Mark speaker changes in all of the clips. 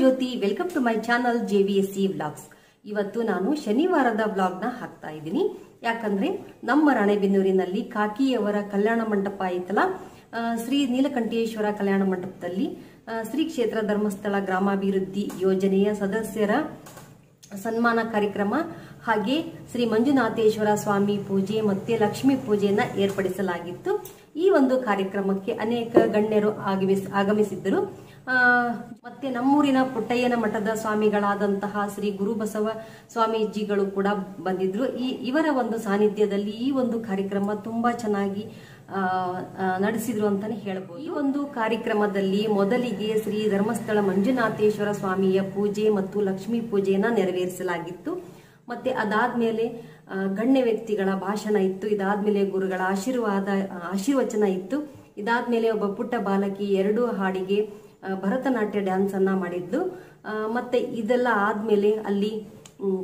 Speaker 1: Jyothi welcome to my channel J V S C vlogs ಇವತ್ತು ನಾನು ಶನಿವಾರದ ವ್ಲಾಗ್ನ ಹಾಕ್ತಾ ಇದ್ದೀನಿ ಯಾಕಂದ್ರೆ ನಮ್ಮ ರಾಣೆಬೆನ್ನೂರಿನಲ್ಲಿ ಕಾಕಿಯವರ ಕಲ್ಯಾಣ ಮಂಟಪ ಐತಲ್ಲ ಆ, ಶ್ರೀ ನೀಲಕಂಠೇಶ್ವರ ಕಲ್ಯಾಣ ಮಂಟಪದಲ್ಲಿ ಆ, ಶ್ರೀ ಕ್ಷೇತ್ರ ಧರ್ಮಸ್ಥಳ ಗ್ರಾಮಾಭಿವೃದ್ಧಿ ಯೋಜನೆಯ ಸದಸ್ಯರ ಸನ್ಮಾನ ಕಾರ್ಯಕ್ರಮ ಹಾಗೆ ಶ್ರೀ ಮಂಜುನಾಥೇಶ್ವರ ಸ್ವಾಮಿ ಪೂಜೆ ಮತ್ತೆ ಲಕ್ಷ್ಮೀ ಪೂಜೆಯನ್ನ ಏರ್ಪಡಿಸಲಾಗಿತ್ತು ಈ ಒಂದು ಕಾರ್ಯಕ್ರಮಕ್ಕೆ ಅನೇಕ ಗಣ್ಯರು ಆಗಮಿಸ್- ಆಗಮಿಸಿದ್ದರು ಆ, ಮತ್ತೆ ನಮ್ಮೂರಿನ ಪುಟ್ಟಯ್ಯನ ಮಠದ ಸ್ವಾಮಿಗಳಾದಂತಹ ಶ್ರೀ ಗುರುಬಸವ ಸ್ವಾಮೀಜಿಗಳು ಕೂಡ ಬಂದಿದ್ರು ಈ ಇವರ ಒಂದು ಸಾನ್ನಿಧ್ಯದಲ್ಲಿ ಈ ಒಂದು ಕಾರ್ಯಕ್ರಮ ತುಂಬಾ ಚೆನ್ನಾಗಿ ಆ, ಆ, ನಡೆಸಿದ್ರು ಅಂತಾನೆ ಹೇಳ್ಬೋದು ಈ ಒಂದು ಕಾರ್ಯಕ್ರಮದಲ್ಲಿ ಮೊದಲಿಗೆ ಶ್ರೀ ಧರ್ಮಸ್ಥಳ ಮಂಜುನಾಥೇಶ್ವರ ಸ್ವಾಮಿಯ ಪೂಜೆ ಮತ್ತು ಲಕ್ಷ್ಮೀ ಪೂಜೆಯನ್ನ ನೆರವೇರಿಸಲಾಗಿತ್ತು ಮತ್ತೆ ಅದಾದ್ಮೇಲೆ ಆ, ಗಣ್ಯ ವ್ಯಕ್ತಿಗಳ ಭಾಷಣ ಇತ್ತು ಇದಾದ್ಮೇಲೆ ಗುರುಗಳ ಆಶೀರ್ವಾದ ಆ, ಆಶೀರ್ವಚನ ಇತ್ತು ಇದಾದ್ಮೇಲೆ ಒಬ್ಬ ಪುಟ್ಟ ಬಾಲಕಿ ಎರಡು ಹಾಡಿಗೆ ಆ, ಭರತನಾಟ್ಯ ಡ್ಯಾನ್ಸ್ ಅನ್ನ ಮಾಡಿದ್ಲು ಆ, ಮತ್ತೆ ಇದೆಲ್ಲ ಆದ್ಮೇಲೆ ಅಲ್ಲಿ ಮ್,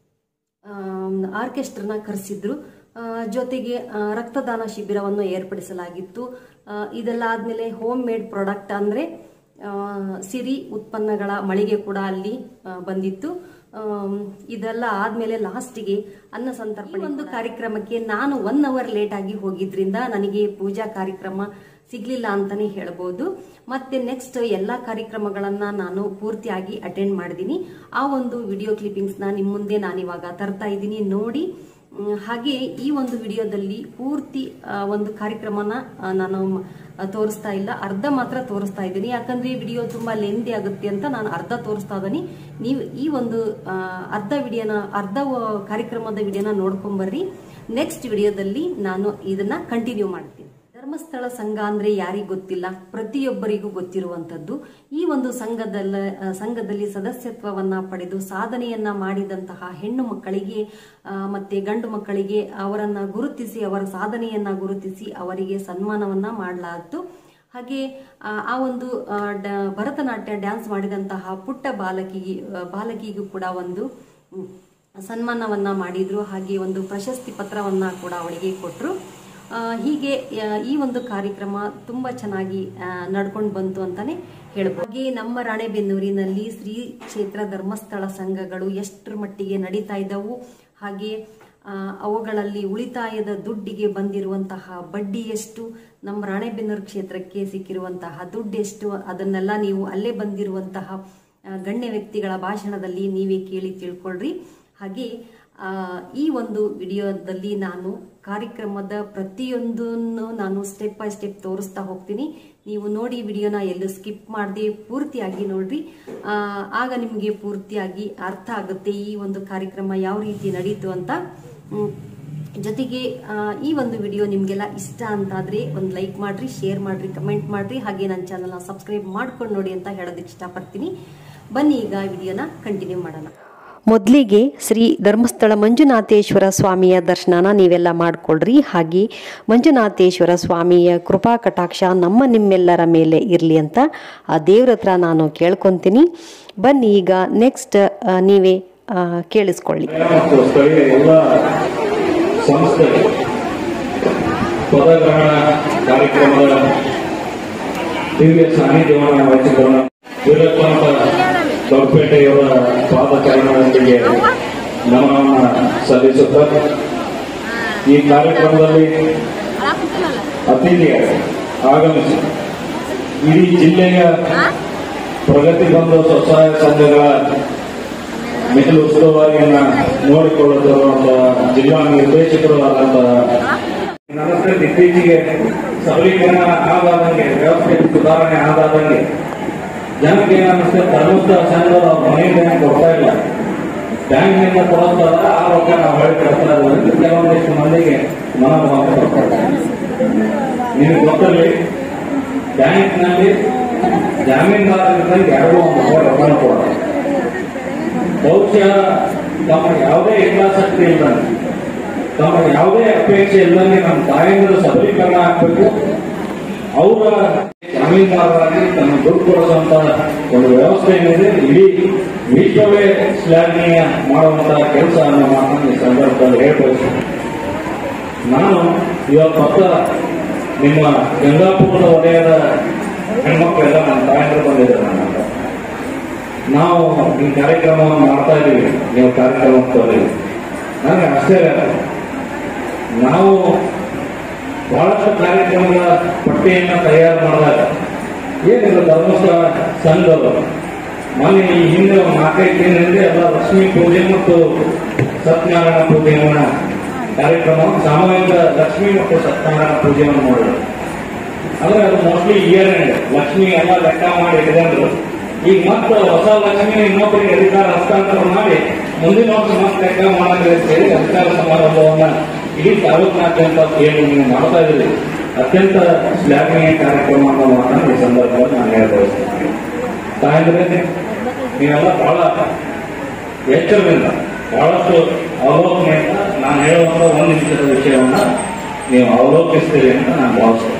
Speaker 1: ಆರ್ಕೆಸ್ಟ್ರನ ಕರೆಸಿದ್ರು ಆ, ಜೊತೆಗೆ ಆ, ರಕ್ತದಾನ ಶಿಬಿರವನ್ನು ಏರ್ಪಡಿಸಲಾಗಿತ್ತು ಆ, ಇದೆಲ್ಲ ಆದ್ಮೇಲೆ ಹೋಮ್ ಮೇಡ್ ಪ್ರಾಡಕ್ಟ್ ಅಂದ್ರೆ ಆ, ಸಿರಿ ಉತ್ಪನ್ನಗಳ ಮಳಿಗೆ ಕೂಡ ಅಲ್ಲಿ ಆ, ಬಂದಿತ್ತು ಆಮ್, ಇದೆಲ್ಲ ಆದ್ಮೇಲೆ ಲಾಸ್ಟ್ಗೆ ಅನ್ನ ಸಂತರ್ಪಣೆ ಒಂದು ಕಾರ್ಯಕ್ರಮಕ್ಕೆ ನಾನು ಒನ್ ಅವರ್ ಲೇಟ್ ಆಗಿ ಹೋಗಿದ್ರಿಂದ ನನಗೆ ಪೂಜಾ ಕಾರ್ಯಕ್ರಮ ಸಿಗ್ಲಿಲ್ಲ ಅಂತಾನೆ ಹೇಳ್ಬೋದು ಮತ್ತೆ ನೆಕ್ಸ್ಟ್ ಎಲ್ಲಾ ಕಾರ್ಯಕ್ರಮಗಳನ್ನ ನಾನು ಪೂರ್ತಿಯಾಗಿ ಅಟೆಂಡ್ ಮಾಡಿದ್ದೀನಿ ಆ ಒಂದು ವಿಡಿಯೋ ಕ್ಲಿಪ್ಪಿಂಗ್ಸ್ ನ ನಿಮ್ ಮುಂದೆ ನಾನಿವಾಗ ತರ್ತಾ ಇದ್ದೀನಿ ನೋಡಿ ಮ್, ಹಾಗೆ ಈ ಒಂದು ವಿಡಿಯೋದಲ್ಲಿ ಪೂರ್ತಿ ಆ, ಒಂದು ಕಾರ್ಯಕ್ರಮನ ಆ, ನಾನು ಮ- ಆ, ತೋರಿಸ್ತಾ ಇಲ್ಲ ಅರ್ಧ ಮಾತ್ರ ತೋರಿಸ್ತಾ ಇದ್ದೀನಿ ಯಾಕಂದ್ರೆ ಈ ವಿಡಿಯೋ ತುಂಬಾ ಲೆಂದಿ ಆಗುತ್ತೆ ಅಂತ ನಾನು ಅರ್ಧ ತೋರಿಸ್ತಾ ಇದ್ದೀನಿ ನೀವು ಈ ಒಂದು ಆ, ಅರ್ಧ ವಿಡಿಯೋನ ಅರ್ಧ ವ- ಕಾರ್ಯಕ್ರಮದ ವಿಡಿಯೋನ ನೋಡ್ಕೊಂಬರ್ರಿ ನೆಕ್ಸ್ಟ್ ವಿಡಿಯೋದಲ್ಲಿ ನಾನು ಇದನ್ನ ಕಂಟಿನ್ಯೂ ಮಾಡ್ತೀನಿ ಧರ್ಮಸ್ಥಳ ಸಂಘ ಅಂದ್ರೆ ಯಾರಿಗ್ ಗೊತ್ತಿಲ್ಲ ಪ್ರತಿಯೊಬ್ಬರಿಗೂ ಗೊತ್ತಿರುವಂತದ್ದು ಈ ಒಂದು ಸಂಘದಲ್ಲ ಆ, ಸಂಘದಲ್ಲಿ ಸದಸ್ಯತ್ವವನ್ನ ಪಡೆದು ಸಾಧನೆಯನ್ನ ಮಾಡಿದಂತಹ ಹೆಣ್ಣು ಮಕ್ಕಳಿಗೆ ಆ, ಮತ್ತೆ ಗಂಡು ಮಕ್ಕಳಿಗೆ ಅವರನ್ನ ಗುರುತಿಸಿ ಅವರ ಸಾಧನೆಯನ್ನ ಗುರುತಿಸಿ ಅವರಿಗೆ ಸನ್ಮಾನವನ್ನ ಮಾಡಲಾಯಿತು ಹಾಗೆ ಆ, ಆ ಒಂದು ಆ, ಡ- ಭರತನಾಟ್ಯ ಡ್ಯಾನ್ಸ್ ಮಾಡಿದಂತಹ ಪುಟ್ಟ ಬಾಲಕಿ ಆ, ಬಾಲಕಿಗೂ ಕೂಡ ಒಂದು ಮ್, ಸನ್ಮಾನವನ್ನ ಮಾಡಿದ್ರು ಹಾಗೆ ಒಂದು ಪ್ರಶಸ್ತಿ ಪತ್ರವನ್ನ ಕೂಡ ಅವಳಿಗೆ ಕೊಟ್ಟರು ಆ, ಹೀಗೆ ಆ, ಈ ಒಂದು ಕಾರ್ಯಕ್ರಮ ತುಂಬಾ ಚೆನ್ನಾಗಿ ನಡ್ಕೊಂಡು ಬಂತು ಅಂತಾನೆ ಹೇಳ್ಬೋದು ಹಾಗೆ ನಮ್ಮ ರಾಣೆಬೆನ್ನೂರಿನಲ್ಲಿ ಶ್ರೀ ಕ್ಷೇತ್ರ ಧರ್ಮಸ್ಥಳ ಸಂಘಗಳು ಎಷ್ಟರ ಮಟ್ಟಿಗೆ ನಡೀತಾ ಇದ್ದವು ಹಾಗೆ ಆ, ಅವುಗಳಲ್ಲಿ ಉಳಿತಾಯದ ದುಡ್ಡಿಗೆ ಬಂದಿರುವಂತಹ ಬಡ್ಡಿ ಎಷ್ಟು ನಮ್ಮ ರಾಣೆಬೆನ್ನೂರು ಕ್ಷೇತ್ರಕ್ಕೆ ಸಿಕ್ಕಿರುವಂತಹ ದುಡ್ಡು ಎಷ್ಟು ಅದನ್ನೆಲ್ಲ ನೀವು ಅಲ್ಲೇ ಬಂದಿರುವಂತಹ ಆ, ಗಣ್ಯ ವ್ಯಕ್ತಿಗಳ ಭಾಷಣದಲ್ಲಿ ನೀವೇ ಕೇಳಿ ತಿಳ್ಕೊಳ್ರಿ ಹಾಗೆ ಆ, ಈ ಒಂದು ವಿಡಿಯೋದಲ್ಲಿ ನಾನು ಕಾರ್ಯಕ್ರಮದ ಪ್ರತಿಯೊಂದನ್ನು ನಾನು ಸ್ಟೆಪ್ ಬೈ ಸ್ಟೆಪ್ ತೋರಿಸ್ತಾ ಹೋಗ್ತೀನಿ ನೀವು ನೋಡಿ ವಿಡಿಯೋನ ಎಲ್ಲೂ ಸ್ಕಿಪ್ ಮಾಡದೆ ಪೂರ್ತಿಯಾಗಿ ನೋಡ್ರಿ ಆ, ಆಗ ನಿಮಗೆ ಪೂರ್ತಿಯಾಗಿ ಅರ್ಥ ಆಗುತ್ತೆ ಈ ಒಂದು ಕಾರ್ಯಕ್ರಮ ಯಾವ ರೀತಿ ನಡೀತು ಅಂತ ಹ್ಮ್. ಜೊತೆಗೆ ಆ, ಈ ಒಂದು ವಿಡಿಯೋ ನಿಮಗೆಲ್ಲ ಇಷ್ಟ ಅಂತಾದ್ರೆ ಒಂದು ಲೈಕ್ ಮಾಡ್ರಿ ಶೇರ್ ಮಾಡ್ರಿ ಕಮೆಂಟ್ ಮಾಡ್ರಿ ಹಾಗೆ ನನ್ನ ಚಾನಲ್ನ ಸಬ್ಸ್ಕ್ರೈಬ್ ಮಾಡ್ಕೊಂಡು ನೋಡಿ ಅಂತ ಹೇಳೋದಕ್ಕೆ ಇಷ್ಟಪಡ್ತೀನಿ ಬನ್ನಿ ಈಗ ವಿಡಿಯೋನ ಕಂಟಿನ್ಯೂ ಮಾಡೋಣ ಮೊದಲಿಗೆ ಶ್ರೀ ಧರ್ಮಸ್ಥಳ ಮಂಜುನಾಥೇಶ್ವರ ಸ್ವಾಮಿಯ ದರ್ಶನನ ನೀವೆಲ್ಲ ಮಾಡ್ಕೊಳ್ರಿ ಹಾಗೆ ಮಂಜುನಾಥೇಶ್ವರ ಸ್ವಾಮಿಯ ಕೃಪಾ ಕಟಾಕ್ಷ ನಮ್ಮ ನಿಮ್ಮೆಲ್ಲರ ಮೇಲೆ ಇರಲಿ ಅಂತ ಆ ದೇವ್ರ ಹತ್ರ ನಾನು ಕೇಳ್ಕೊತೀನಿ ಬನ್ನಿ ಈಗ ನೆಕ್ಸ್ಟ್ ನೀವೇ ಆ, ಕೇಳಿಸ್ಕೊಳ್ಳಿ
Speaker 2: ಮತ್ತು ಸ್ಥಳೀಯ ಎಲ್ಲ ಸಂಸ್ಥೆ ಪದಗ್ರಹಣ ಕಾರ್ಯಕ್ರಮದ ದಿವ್ಯ ಸಾನ್ನಿಧ್ಯವನ್ನು ವಹಿಸಿಕೊಂಡ ವೀರಪ್ಪಂತ ದೊಡ್ಡಪೇಟೆಯವರ ಪಾದಚರಣದೊಂದಿಗೆ ನಮನವನ್ನು ಸಲ್ಲಿಸುತ್ತಾ ಈ ಕಾರ್ಯಕ್ರಮದಲ್ಲಿ ಅತಿಥಿಯಾಗಿ ಆಗಮಿಸಿ ಇಡೀ ಜಿಲ್ಲೆಯ ಪ್ರಗತಿ ಬಂಧ ಸ್ವಸಹಾಯ ಸಂಘಗಳ ಮಿಥಿಲ ಉಸ್ತುವಾರಿಯನ್ನ ನೋಡಿಕೊಳ್ಳುತ್ತಿರುವಂತಹ ಜಿಲ್ಲಾ ನಿರ್ದೇಶಕರು ಆದಂತಹ ನಮಸ್ತೆ ಇತ್ತೀಚೆಗೆ ಸಬಲೀಕರಣ ಆದಾದಂಗೆ ವ್ಯವಸ್ಥೆ ಸುಧಾರಣೆ ಆದಾದಂಗೆ ಜನಕ್ಕೆ ಏನನ್ನಿಸ್ತದೆ ಧರ್ಮಸ್ಥಳ ಸಂಘದ ಮನೆ ಬ್ಯಾಂಕ್ ಕೊಡ್ತಾ ಇಲ್ಲ ಬ್ಯಾಂಕ್ನಿಂದ ಕೊಡುತ್ತಲ್ಲ ಆ ರೊಕ್ಕ ನಾವು ಹೊಳೆ ಕೊಡ್ತಾ ಇದ್ದೀವಿ ಕೆಲವೊಂದಿಷ್ಟು ಮಂದಿಗೆ ಮನೋಭಾವ ಕೊಡ್ತಾರೆ ನಿಮಗೆ ಗೊತ್ತಲ್ಲಿ ಬ್ಯಾಂಕ್ನಲ್ಲಿ ಜಾಮೀನುದಾರರಿಗೆ ಎರಡು ಒಂದು ರೊಕ್ಕನ ಕೊಡೋದು ಬಹುಶಃ ತಮ್ಮ ಯಾವುದೇ ಹಿತಾಸಕ್ತಿ ಇಲ್ಲದಂಗೆ ತಮ್ಮ ಯಾವುದೇ ಅಪೇಕ್ಷೆ ಇಲ್ಲದಂಗೆ ನಮ್ಮ ತಾಯಂದಿರ ಸಬಲೀಕರಣ ಆಗ್ಬೇಕು ಅವರ ಜಾಮೀನುದಾರರಾಗಿ ತಮ್ಮ ದುಡ್ಡು ಕೊಡಿಸುವಂತ ಒಂದು ವ್ಯವಸ್ಥೆ ಏನಿದೆ ಇಡೀ ವಿಶ್ವವೇ ಶ್ಲಾಘನೀಯ ಮಾಡುವಂತಹ ಕೆಲಸ ಅನ್ನೋ ಮಾತನ್ನು ಈ ಸಂದರ್ಭದಲ್ಲಿ ಹೇಳ್ಬಯಸ್ತೀನಿ ನಾನು ಇವತ್ತು ಹೊತ್ತ ನಿಮ್ಮ ಗಂಗಾಪುರದ ವಲಯದ ಹೆಣ್ಮಕ್ಳೆಲ್ಲ ನನ್ನ ತಾಯಂದಿರು ಬಂದಿದ್ದಾರೆ ನನ್ನ ಹತ್ರ ನಾವು ಈ ಕಾರ್ಯಕ್ರಮವನ್ನು ಮಾಡ್ತಾ ಇದ್ದೀವಿ ನೀವು ಕಾರ್ಯಕ್ರಮ ತೋರಿ ನನಗೆ ಆಶ್ಚರ್ಯ ನಾವು ಬಹಳಷ್ಟು ಕಾರ್ಯಕ್ರಮಗಳ ಪಟ್ಟಿಯನ್ನು ತಯಾರು ಮಾಡಿದಾಗ ಏನಿಲ್ಲ ಧರ್ಮಸ್ಥಳ ಸಂಘದವರು ಮೊನ್ನೆ ಈ ಹಿಂದೆ ಒಂದು ನಾಲ್ಕೈದು ದಿನ ಹಿಂದೆ ಎಲ್ಲ ಲಕ್ಷ್ಮೀ ಪೂಜೆ ಮತ್ತು ಸತ್ಯನಾರಾಯಣ ಪೂಜೆಯನ್ನ ಕಾರ್ಯಕ್ರಮ ಸಾಮೂಹಿಕ ಲಕ್ಷ್ಮೀ ಮತ್ತು ಸತ್ಯನಾರಾಯಣ ಪೂಜೆಯನ್ನು ಮಾಡಿದ್ರು ಅಂದ್ರೆ ಅದು ಮೋಸ್ಟ್ಲಿ ಇಯರ್ ಎಂಡ್ ಲಕ್ಷ್ಮಿ ಎಲ್ಲ ಲೆಕ್ಕ ಮಾಡಿ ಇಟ್ಕೊಂಡ್ರು ಈಗ ಮತ್ತೆ ಹೊಸ ಲಕ್ಷ್ಮಿ ಇನ್ನೊಬ್ಬರಿಗೆ ಅಧಿಕಾರ ಹಸ್ತಾಂತರ ಮಾಡಿ ಮುಂದಿನ ವರ್ಷ ಮತ್ತೆ ಲೆಕ್ಕ ಮಾಡಕ್ಕೆ ಸೇರಿ ಅಧಿಕಾರ ಸಮಾರಂಭವನ್ನ ಇಡೀ ತಾಲೂಕಿನಾದ್ಯಂತ ಏನು ನೀವು ಮಾಡ್ತಾ ಇದ್ದೀರಿ ಅತ್ಯಂತ ಶ್ಲಾಘನೀಯ ಕಾರ್ಯಕ್ರಮ ಅನ್ನೋ ಮಾತನ್ನು ಈ ಸಂದರ್ಭದಲ್ಲಿ ನಾನು ಹೇಳ್ಬಯಸ್ತೀನಿ ತಾಯಂದ್ರೆ ನೀವೆಲ್ಲ ಬಹಳ ಎಚ್ಚರದಿಂದ ಬಹಳಷ್ಟು ಅವಲೋಕನೆಯಿಂದ ನಾನು ಹೇಳುವಂತ ಒಂದು ನಿಮಿಷದ ವಿಷಯವನ್ನ ನೀವು ಅವಲೋಕಿಸ್ತೀರಿ ಅಂತ ನಾನು ಭಾವಿಸ್ತೇನೆ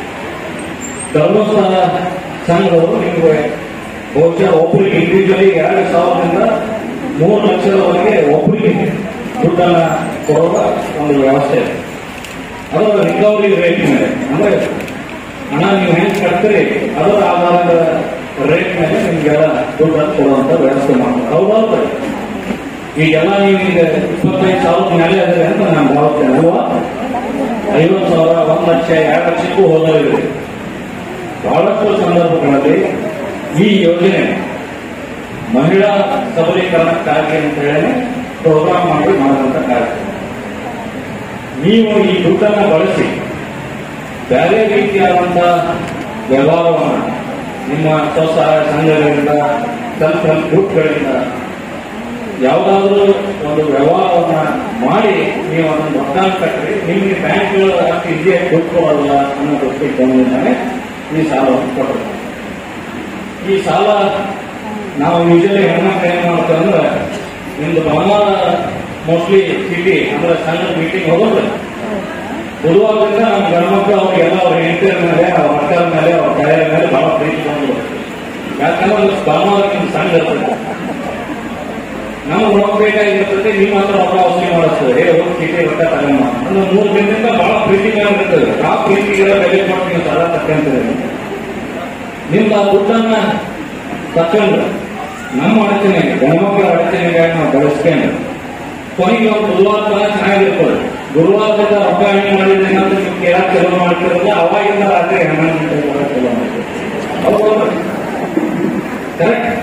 Speaker 2: ಧರ್ಮಸ್ಥಳ ಸಂಘದವರು ನಿಮಗೆ ಬಹುಶಃ ಒಬ್ಬರಿಗೆ ಇಂಡಿವಿಜುವಲಿ ಎರಡು ಸಾವಿರದಿಂದ ಮೂರು ಲಕ್ಷದವರೆಗೆ ಒಬ್ಬರಿಗೆ ದುಡ್ಡನ್ನ ಕೊಡುವ ಒಂದು ವ್ಯವಸ್ಥೆ ಇದೆ ಅದರ ರಿಕವರಿ ರೇಟ್ ಮೇಲೆ ಅಂದ್ರೆ ಹಣ ನೀವು ಹೆಂಗ್ ಕಟ್ತೀರಿ ಅದರ ಆಧಾರದ ರೇಟ್ ಮೇಲೆ ನಿಮ್ಗೆಲ್ಲ ದುಡ್ಡನ್ನು ಕೊಡುವಂತ ವ್ಯವಸ್ಥೆ ಮಾಡ್ತಾರೆ ಹೌದೌದು ಈಗೆಲ್ಲ ನೀವು ಈಗ ಇಪ್ಪತ್ತೈದು ಸಾವಿರ ಮೇಲೆ ಅದೇ ಅಂತ ನಾನು ಭಾವಿಸ್ತೇನೆ ಅಲ್ವಾ ಐವತ್ತು ಸಾವಿರ ಒಂದು ಲಕ್ಷ ಎರಡು ಲಕ್ಷಕ್ಕೂ ಹೋದವರಿದೆ ಬಹಳಷ್ಟು ಸಂದರ್ಭಗಳಲ್ಲಿ ಈ ಯೋಜನೆ ಮಹಿಳಾ ಸಬಲೀಕರಣಕ್ಕಾಗಿ ಅಂತ ಹೇಳಿ ಪ್ರೋಗ್ರಾಮ್ ಮಾಡಿ ಮಾಡುವಂತ ಕಾರ್ಯಕ್ರಮ ನೀವು ಈ ದುಡ್ಡನ್ನ ಬಳಸಿ ಬೇರೆ ರೀತಿಯಾದಂತಹ ವ್ಯವಹಾರವನ್ನ ನಿಮ್ಮ ಸ್ವಸಹಾಯ ಸಂಘಗಳಿಂದ ಸೆಲ್ಫ್ ಹೆಲ್ಪ್ ಗ್ರೂಪ್ಗಳಿಂದ ಯಾವುದಾದ್ರೂ ಒಂದು ವ್ಯವಹಾರವನ್ನ ಮಾಡಿ ನೀವು ಅದನ್ನು ಒಟ್ಟಾಗಿ ಕಟ್ಟಿ ನಿಮಗೆ ಬ್ಯಾಂಕ್ಗಳು ಅಷ್ಟು ಈಸಿಯಾಗಿ ಕೊಟ್ಕೊಳ್ಳಲ್ಲ ಅನ್ನೋ ದೃಷ್ಟಿಕೋನದಿಂದಾನೆ ಈ ಸಾಲವನ್ನು ಕೊಟ್ಟರು ಈ ಸಾಲ ನಾವು ಯೂಶಲಿ ಹೆಣ್ಮಕ್ಳು ಏನ್ ಮಾಡ್ತೇವೆ ಅಂದ್ರೆ ನಿಮ್ದು ಭಾನುವಾರ ಮೋಸ್ಟ್ಲಿ ಸಿಟಿ ಅಂದ್ರೆ ಸಣ್ಣ ಮೀಟಿಂಗ್ ಹೋಗೋದು ಬುಧವಾರದಿಂದ ನಮ್ಮ ಗಂಡ್ಮಕ್ಳು ಅವ್ರಿಗೆಲ್ಲ ಅವ್ರ ಹೆಂಡತಿಯರ ಮೇಲೆ ಅವ್ರ ಮಕ್ಕಳ ಮೇಲೆ ಅವ್ರ ತಾಯಿಯರ ಮೇಲೆ ಬಹಳ ಪ್ರೀತಿ ಬಂದು ಯಾಕಂದ್ರೆ ಭಾನುವಾರ ನಿಮ್ಗೆ ಸಣ್ಣ ಇರ್ತದೆ ನಮಗೆ ರೊಕ್ಕ ಬೇಕಾಗಿರ್ತದೆ ನೀವು ಮಾತ್ರ ರೊಕ್ಕ ವಸೂಲಿ ಮಾಡಿಸ್ತದೆ ಏ ಹೋಗಿ ಚೀಟಿ ರೊಕ್ಕ ತಗೊಂಡ ಅಂದ್ರೆ ಮೂರು ದಿನದಿಂದ ಬಹಳ ಪ್ರೀತಿ ಇರ್ತದೆ ಆ ಪ್ರೀತಿಗೆಲ್ಲ ಬೆಲೆ ಕೊಟ್ಟು ನೀವು ಸಾಲ ತಕ್ಕಂತೀರಿ ನಿಮ್ಮ ಆ ದುಡ್ಡನ್ನ ತಕೊಂಡು ನಮ್ಮ ಅಡಚಣೆಗೆ ಗಣಮಕ್ಕಳ ಅಡಚಣೆಗಾಗಿ ನಾವು ಬಳಸ್ಕೊಂಡು ಕೊನೆಗೆ ಒಂದು ಗುರುವಾರ ತನಕ ಚೆನ್ನಾಗಿರ್ತದೆ ಗುರುವಾರದಿಂದ ರೊಕ್ಕ ಹಣ್ಣು ಮಾಡಿದ್ರೆ ಏನಾದ್ರು ನೀವು ಕೇಳಕ್ ಚಲೋ ಮಾಡ್ತಿರಲ್ಲ ಅವಾಗಿಂದ ರಾತ್ರಿ ಹನ್ನೊಂದು ಗಂಟೆಗೆ ಬರೋಕ್ ಚಲೋ ಮಾಡ್ತೀವಿ ಹೌದು ಕರೆಕ್ಟ್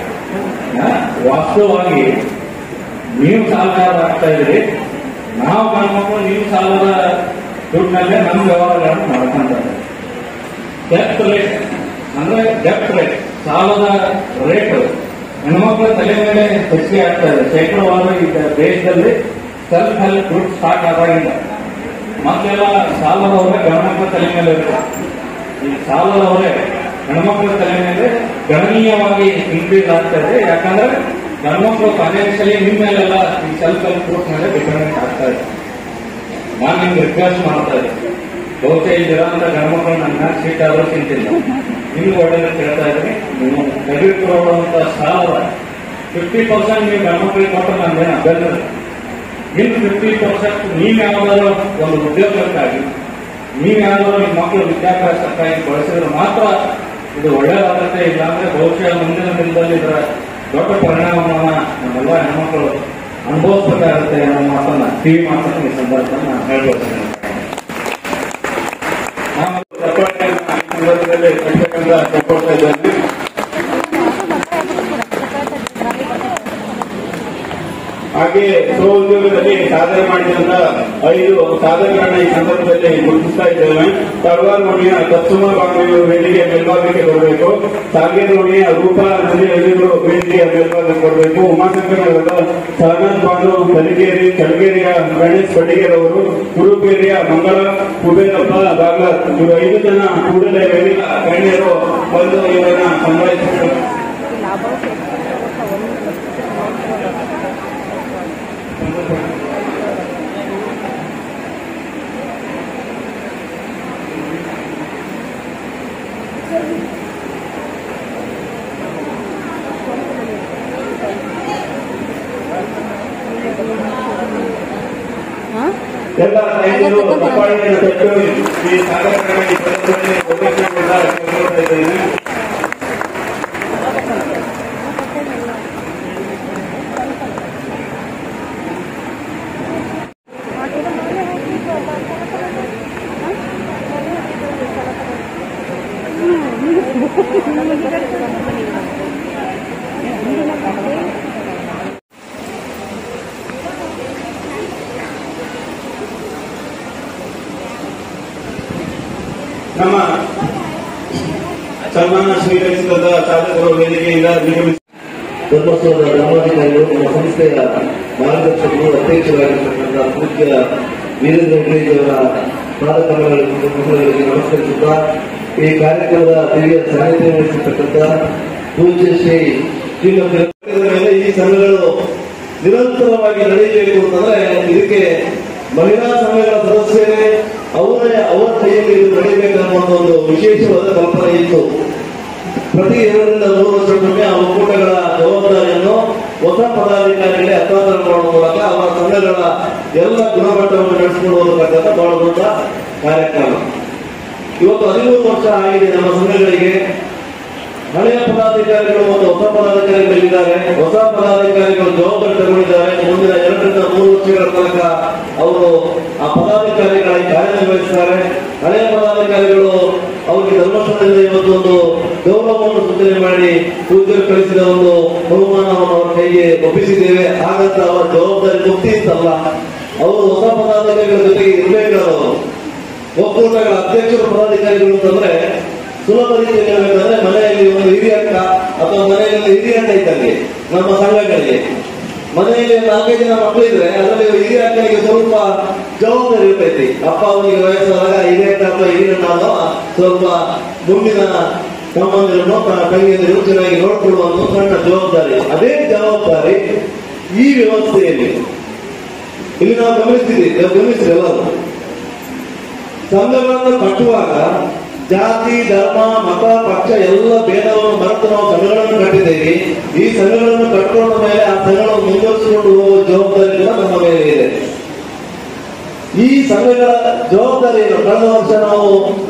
Speaker 2: ವಾಸ್ತವವಾಗಿ ನೀವು ಸಾಲಗಾರ ಆಗ್ತಾ ಇದ್ರಿ ನಾವು ಗಂಡ್ಮಕ್ಳು ನೀವು ಸಾಲದ ದುಡ್ಡಿನಲ್ಲೇ ನಮ್ಮ ವ್ಯವಹಾರಗಳನ್ನು ಮಾಡ್ಕೊಂತಾರೆ ಡೆಪ್ತ್ ರೇಟ್ ಅಂದ್ರೆ ಡೆಪ್ತ್ ರೇಟ್ ಸಾಲದ ರೇಟ್ ಹೆಣ್ಮಕ್ಳ ತಲೆ ಮೇಲೆ ಹೆಚ್ಚಿಗೆ ಆಗ್ತಾ ಇದೆ ಶೇಕಡವಾರು ಈಗ ದೇಶದಲ್ಲಿ ಸೆಲ್ಫ್ ಹೆಲ್ಪ್ ಗ್ರೂಪ್ ಸ್ಟಾರ್ಟ್ ಆದಾಗಿಂದ ಮೊದಲೆಲ್ಲ ಸಾಲದವರೇ ಗಣಮಕ್ಳ ತಲೆ ಮೇಲೆ ಇರುತ್ತೆ ಈ ಸಾಲದವರೇ ಹೆಣ್ಮಕ್ಳ ತಲೆ ಮೇಲೆ ಗಣನೀಯವಾಗಿ ಇನ್ಕ್ರೀಸ್ ಆಗ್ತಾ ಇದೆ ಯಾಕಂದ್ರೆ ಗಣಮಕ್ಳು ಫೈನಾನ್ಷಿಯಲಿ ನಿಮ್ಮ ಮೇಲೆಲ್ಲ ಈ ಸೆಲ್ಫ್ ಹೆಲ್ಪ್ ಗ್ರೂಪ್ ಮೇಲೆ ಡಿಪೆಂಡೆಂಟ್ ಆಗ್ತಾ ಇದೆ ನಾನು ನಿಮ್ಗೆ ರಿಕ್ವೆಸ್ಟ್ ಮಾಡ್ತಾ ಇದ್ದೀನಿ ಬಹುಶಃ ಇಲ್ಲಿರೋಂಥ ಗಣಮಕ್ಕಳು ನನ್ನ ಸೀಟ್ ಆದರೂ ಚಿಂತಿಲ್ಲ ನಿಮ್ಗೆ ಒಳ್ಳೆಯದು ಕೇಳ್ತಾ ಇದ್ದೀನಿ ನೀವು ತೆಗೆದುಕೊಳ್ಳುವಂತ ಸಾಲ ಫಿಫ್ಟಿ ಪರ್ಸೆಂಟ್ ನೀವು ಗಣಮಕ್ಕಳಿಗೆ ಕೊಟ್ಟರೆ ನಂದೇನು ಅಭ್ಯಂತರ ಇನ್ನು ಫಿಫ್ಟಿ ಪರ್ಸೆಂಟ್ ನೀವು ಯಾವ್ದಾದ್ರು ಒಂದು ಉದ್ಯೋಗಕ್ಕಾಗಿ ನೀವು ಯಾವ್ದಾದ್ರು ನಿಮ್ಮ ಮಕ್ಕಳು ವಿದ್ಯಾಭ್ಯಾಸಕ್ಕಾಗಿ ಬಳಸಿದ್ರೆ ಮಾತ್ರ ಇದು ಒಳ್ಳೆಯದಾಗುತ್ತೆ ಇಲ್ಲಾಂದ್ರೆ ಬಹುಶಃ ಮುಂದಿನ ದಿನದಲ್ಲಿ ಇದರ ದೊಡ್ಡ ಪರಿಣಾಮವನ್ನ ನಮ್ಮೆಲ್ಲ ಹೆಣ್ಮಕ್ಳು ಅನುಭವಿಸಬೇಕಾಗುತ್ತೆ ಅನ್ನೋ ಮಾತನ್ನ ಕಿವಿ ಮಾತನ್ನ ಈ ಸಂದರ್ಭದಲ್ಲಿ ನಾನು ಹೇಳ್ಕೊಳ್ತೇನೆ ನಾನು ಚಪ್ಪಾಳೆ ಸಂದರ್ಭದಲ್ಲಿ ಕಟ್ಟಕಂತ ತಗೊಳ್ತಾ ಇದ್ದೇನೆ
Speaker 3: ಹಾಗೆ ಸ್ವಉದ್ಯೋಗದಲ್ಲಿ ಸಾಧನೆ ಮಾಡಿದಂತ ಐದು ಸಾಧನೆಗಳನ್ನ ಈ ಸಂದರ್ಭದಲ್ಲಿ ಗುರುತಿಸ್ತಾ ಇದ್ದೇವೆ ತಳವಾರ್ ನೋಡಿಯ ತತ್ಸುಮ ಬಾಂಧವ್ಯರು ವೇದಿಕೆಯ ಮೇಲ್ಭಾಗಕ್ಕೆ ಬರಬೇಕು ಸಾಗೇರ್ ನೋಡಿಯ ರೂಪ ನದಿ ಹಳ್ಳಿಗಳು ವೇದಿಕೆಯ ಮೇಲ್ಭಾಗಕ್ಕೆ ಬರಬೇಕು ಉಮಾಶಂಕರ ನಗರದ ಸಹನಾಥ್ ಬಾನು ಕಲಿಗೇರಿ ಚಳಗೇರಿಯ ಗಣೇಶ್ ಬಡಿಗೇರ್ ಅವರು ಕುರುಪೇರಿಯ ಮಂಗಳ ಕುಬೇರಪ್ಪ ಬಾಗ್ಲರ್ ಇವರು ಐದು ಜನ ಕೂಡಲೇ ವೇದಿಕ ಗಣ್ಯರು ಬಂದು ಇವರನ್ನ ಸಂಭಾಳಿಸಿದರು ಎಲ್ಲ ಸೈನಿಕರು ತಪಾಸಣೆಯನ್ನು ಕೊಟ್ಟು ಈ ಸಾಗರಕರಣೆ ಈ ಸಂದರ್ಭದಲ್ಲಿ ಒಗ್ಗಟ್ಟಿನಿಂದ ಕೇಳ್ಕೊಳ್ತಾ ಇದ್ದೇನೆ ನಮ್ಮ ಸನ್ಮಾನ ಸ್ವೀಕರಿಸಿದ ಸಾಧಕರು ವೇದಿಕೆಯಿಂದ ನಿಗಮಿಸಿ
Speaker 4: ಧರ್ಮಸ್ಥಳದ ಧರ್ಮಾಧಿಕಾರಿಗಳು ನಮ್ಮ ಸಂಸ್ಥೆಯ ಮಾರ್ಗದರ್ಶಕರು ಅಧ್ಯಕ್ಷರಾಗಿರ್ತಕ್ಕಂಥ ಪೂಜ್ಯ ವೀರೇಂದ್ರ ಹೆಗ್ಗಡೆಯವರ ಪಾದಕಮಲಗಳಿಗೆ ನಮಸ್ಕರಿಸುತ್ತಾ ಈ ಕಾರ್ಯಕ್ರಮದ ದಿವ್ಯ ಸಾನ್ನಿಧ್ಯ ವಹಿಸಿರ್ತಕ್ಕಂಥ ಪೂಜ್ಯ ಶ್ರೀ ಶ್ರೀಮಂತ
Speaker 3: ಮೇಲೆ ಈ ಸಂಘಗಳು ನಿರಂತರವಾಗಿ ನಡೆಯಬೇಕು ಅಂತಂದ್ರೆ ಇದಕ್ಕೆ ಮಹಿಳಾ ಸಂಘಗಳ ಸದಸ್ಯರೇ ಅವರೇ ಅವರ ಕೈಯಲ್ಲಿ ಇದು ನಡೆಯಬೇಕನ್ನುವಂತ ಒಂದು ವಿಶೇಷವಾದ ಕಲ್ಪನೆ ಇತ್ತು ಪ್ರತಿ ಎರಡರಿಂದ ಮೂರು ವರ್ಷಕ್ಕೊಮ್ಮೆ ಆ ಒಕ್ಕೂಟಗಳ ಜವಾಬ್ದಾರಿಯನ್ನು ಹೊಸ ಪದಾಧಿಕಾರಿಗಳೇ ಹಸ್ತಾಂತರ ಮಾಡುವ ಮೂಲಕ ಅವರ ಸಂಘಗಳ ಎಲ್ಲ ಗುಣಮಟ್ಟವನ್ನು ನಡೆಸಿಕೊಂಡು ಹೋಗತಕ್ಕಂಥ ಬಹಳ ದೊಡ್ಡ ಕಾರ್ಯಕ್ರಮ ಇವತ್ತು ಹದಿಮೂರು ವರ್ಷ ಆಗಿದೆ ನಮ್ಮ ಸಂಘಗಳಿಗೆ ಹಳೆಯ ಪದಾಧಿಕಾರಿಗಳು ಮತ್ತು ಹೊಸ ಪದಾಧಿಕಾರಿಗಳಿದ್ದಾರೆ ಹೊಸ ಪದಾಧಿಕಾರಿಗಳು ಜವಾಬ್ದಾರಿ ತಗೊಂಡಿದ್ದಾರೆ ಮುಂದಿನ ಎರಡರಿಂದ ಮೂರು ವರ್ಷಗಳ ತನಕ ಅವರು ಆ ಪದಾಧಿಕಾರಿಗಳಾಗಿ ಕಾರ್ಯನಿರ್ವಹಿಸ್ತಾರೆ ಹಳೆಯ ಪದಾಧಿಕಾರಿಗಳು ಅವರಿಗೆ ಧರ್ಮಸ್ಥಳದಿಂದ ಇವತ್ತು ಒಂದು ಗೌರವವನ್ನು ಸೂಚನೆ ಮಾಡಿ ಪೂಜ್ಯರು ಕಳಿಸಿದ ಒಂದು ಬಹುಮಾನವನ್ನು ಅವರ ಕೈಗೆ ಒಪ್ಪಿಸಿದ್ದೇವೆ ಹಾಗಂತ ಅವರ ಜವಾಬ್ದಾರಿ ಮುಕ್ತಿ ಇತ್ತಲ್ಲ ಅವರು ಹೊಸ ಪದಾಧಿಕಾರಿಗಳ ಜೊತೆಗೆ ಇರಬೇಕಾದವರು ಒಕ್ಕೂಟಗಳ ಅಧ್ಯಕ್ಷರು ಪದಾಧಿಕಾರಿಗಳು ಅಂತಂದ್ರೆ ಸುಲಭ ರೀತಿಯಲ್ಲಿ ಹೇಳ್ಬೇಕಂದ್ರೆ ಮನೆಯಲ್ಲಿ ಒಂದು ಹಿರಿಯ ಅಕ್ಕ ಅಥವಾ ಮನೆಯಲ್ಲಿ ಒಂದು ಹಿರಿಯ ಅಣ್ಣ ಇದ್ದಂಗೆ ನಮ್ಮ ಸಂಘಗಳಿಗೆ ಮನೆಯಲ್ಲಿ ಒಂದು ನಾಲ್ಕೈದು ಜನ ಮಕ್ಕಳು ಇದ್ರೆ ಅದರಲ್ಲಿ ಹಿರಿಯ ಅಕ್ಕನಿಗೆ ಸ್ವಲ್ಪ ಜವಾಬ್ದಾರಿ ಇರ್ತೈತಿ ಅಪ್ಪ ಅವನಿಗೆ ವಯಸ್ಸಾದಾಗ ಹಿರಿಯ ಅಕ್ಕ ಅಥವಾ ಹಿರಿಯ ಅಣ್ಣ ಅನ್ನೋ ಸ್ವಲ್ಪ ಮುಂದಿನ ಸಂಬಂಧಗಳನ್ನು ತನ್ನ ತಂಗಿಯಂದಿರು ಚೆನ್ನಾಗಿ ನೋಡ್ಕೊಳ್ಳುವಂತ ಸಣ್ಣ ಜವಾಬ್ದಾರಿ ಅದೇ ಜವಾಬ್ದಾರಿ ಈ ವ್ಯವಸ್ಥೆಯಲ್ಲಿ ಇಲ್ಲಿ ನಾವು ಗಮನಿಸ್ತೀವಿ ಗಮನಿಸಿರಿ ಎಲ್ಲರೂ ಸಂಘಗಳನ್ನು ಕಟ್ಟುವಾಗ ಜಾತಿ ಧರ್ಮ ಮತ ಪಕ್ಷ ಎಲ್ಲ ಭೇದವನ್ನು ಮರೆತು ನಾವು ಸಂಘಗಳನ್ನು ಕಟ್ಟಿದ್ದೇವೆ ಈ ಸಂಘಗಳನ್ನು ಕಟ್ಟಿಕೊಂಡ ಮೇಲೆ ಆ ಸಂಘಗಳನ್ನು ಮುಂದುವರಿಸಿಕೊಂಡು ಹೋಗುವ ಜವಾಬ್ದಾರಿ ಕೂಡ ನಮ್ಮ ಮೇಲೆ ಇದೆ ಈ ಸಂಘಗಳ ಜವಾಬ್ದಾರಿ ಏನು ಕಳೆದ ವರ್ಷ ನಾವು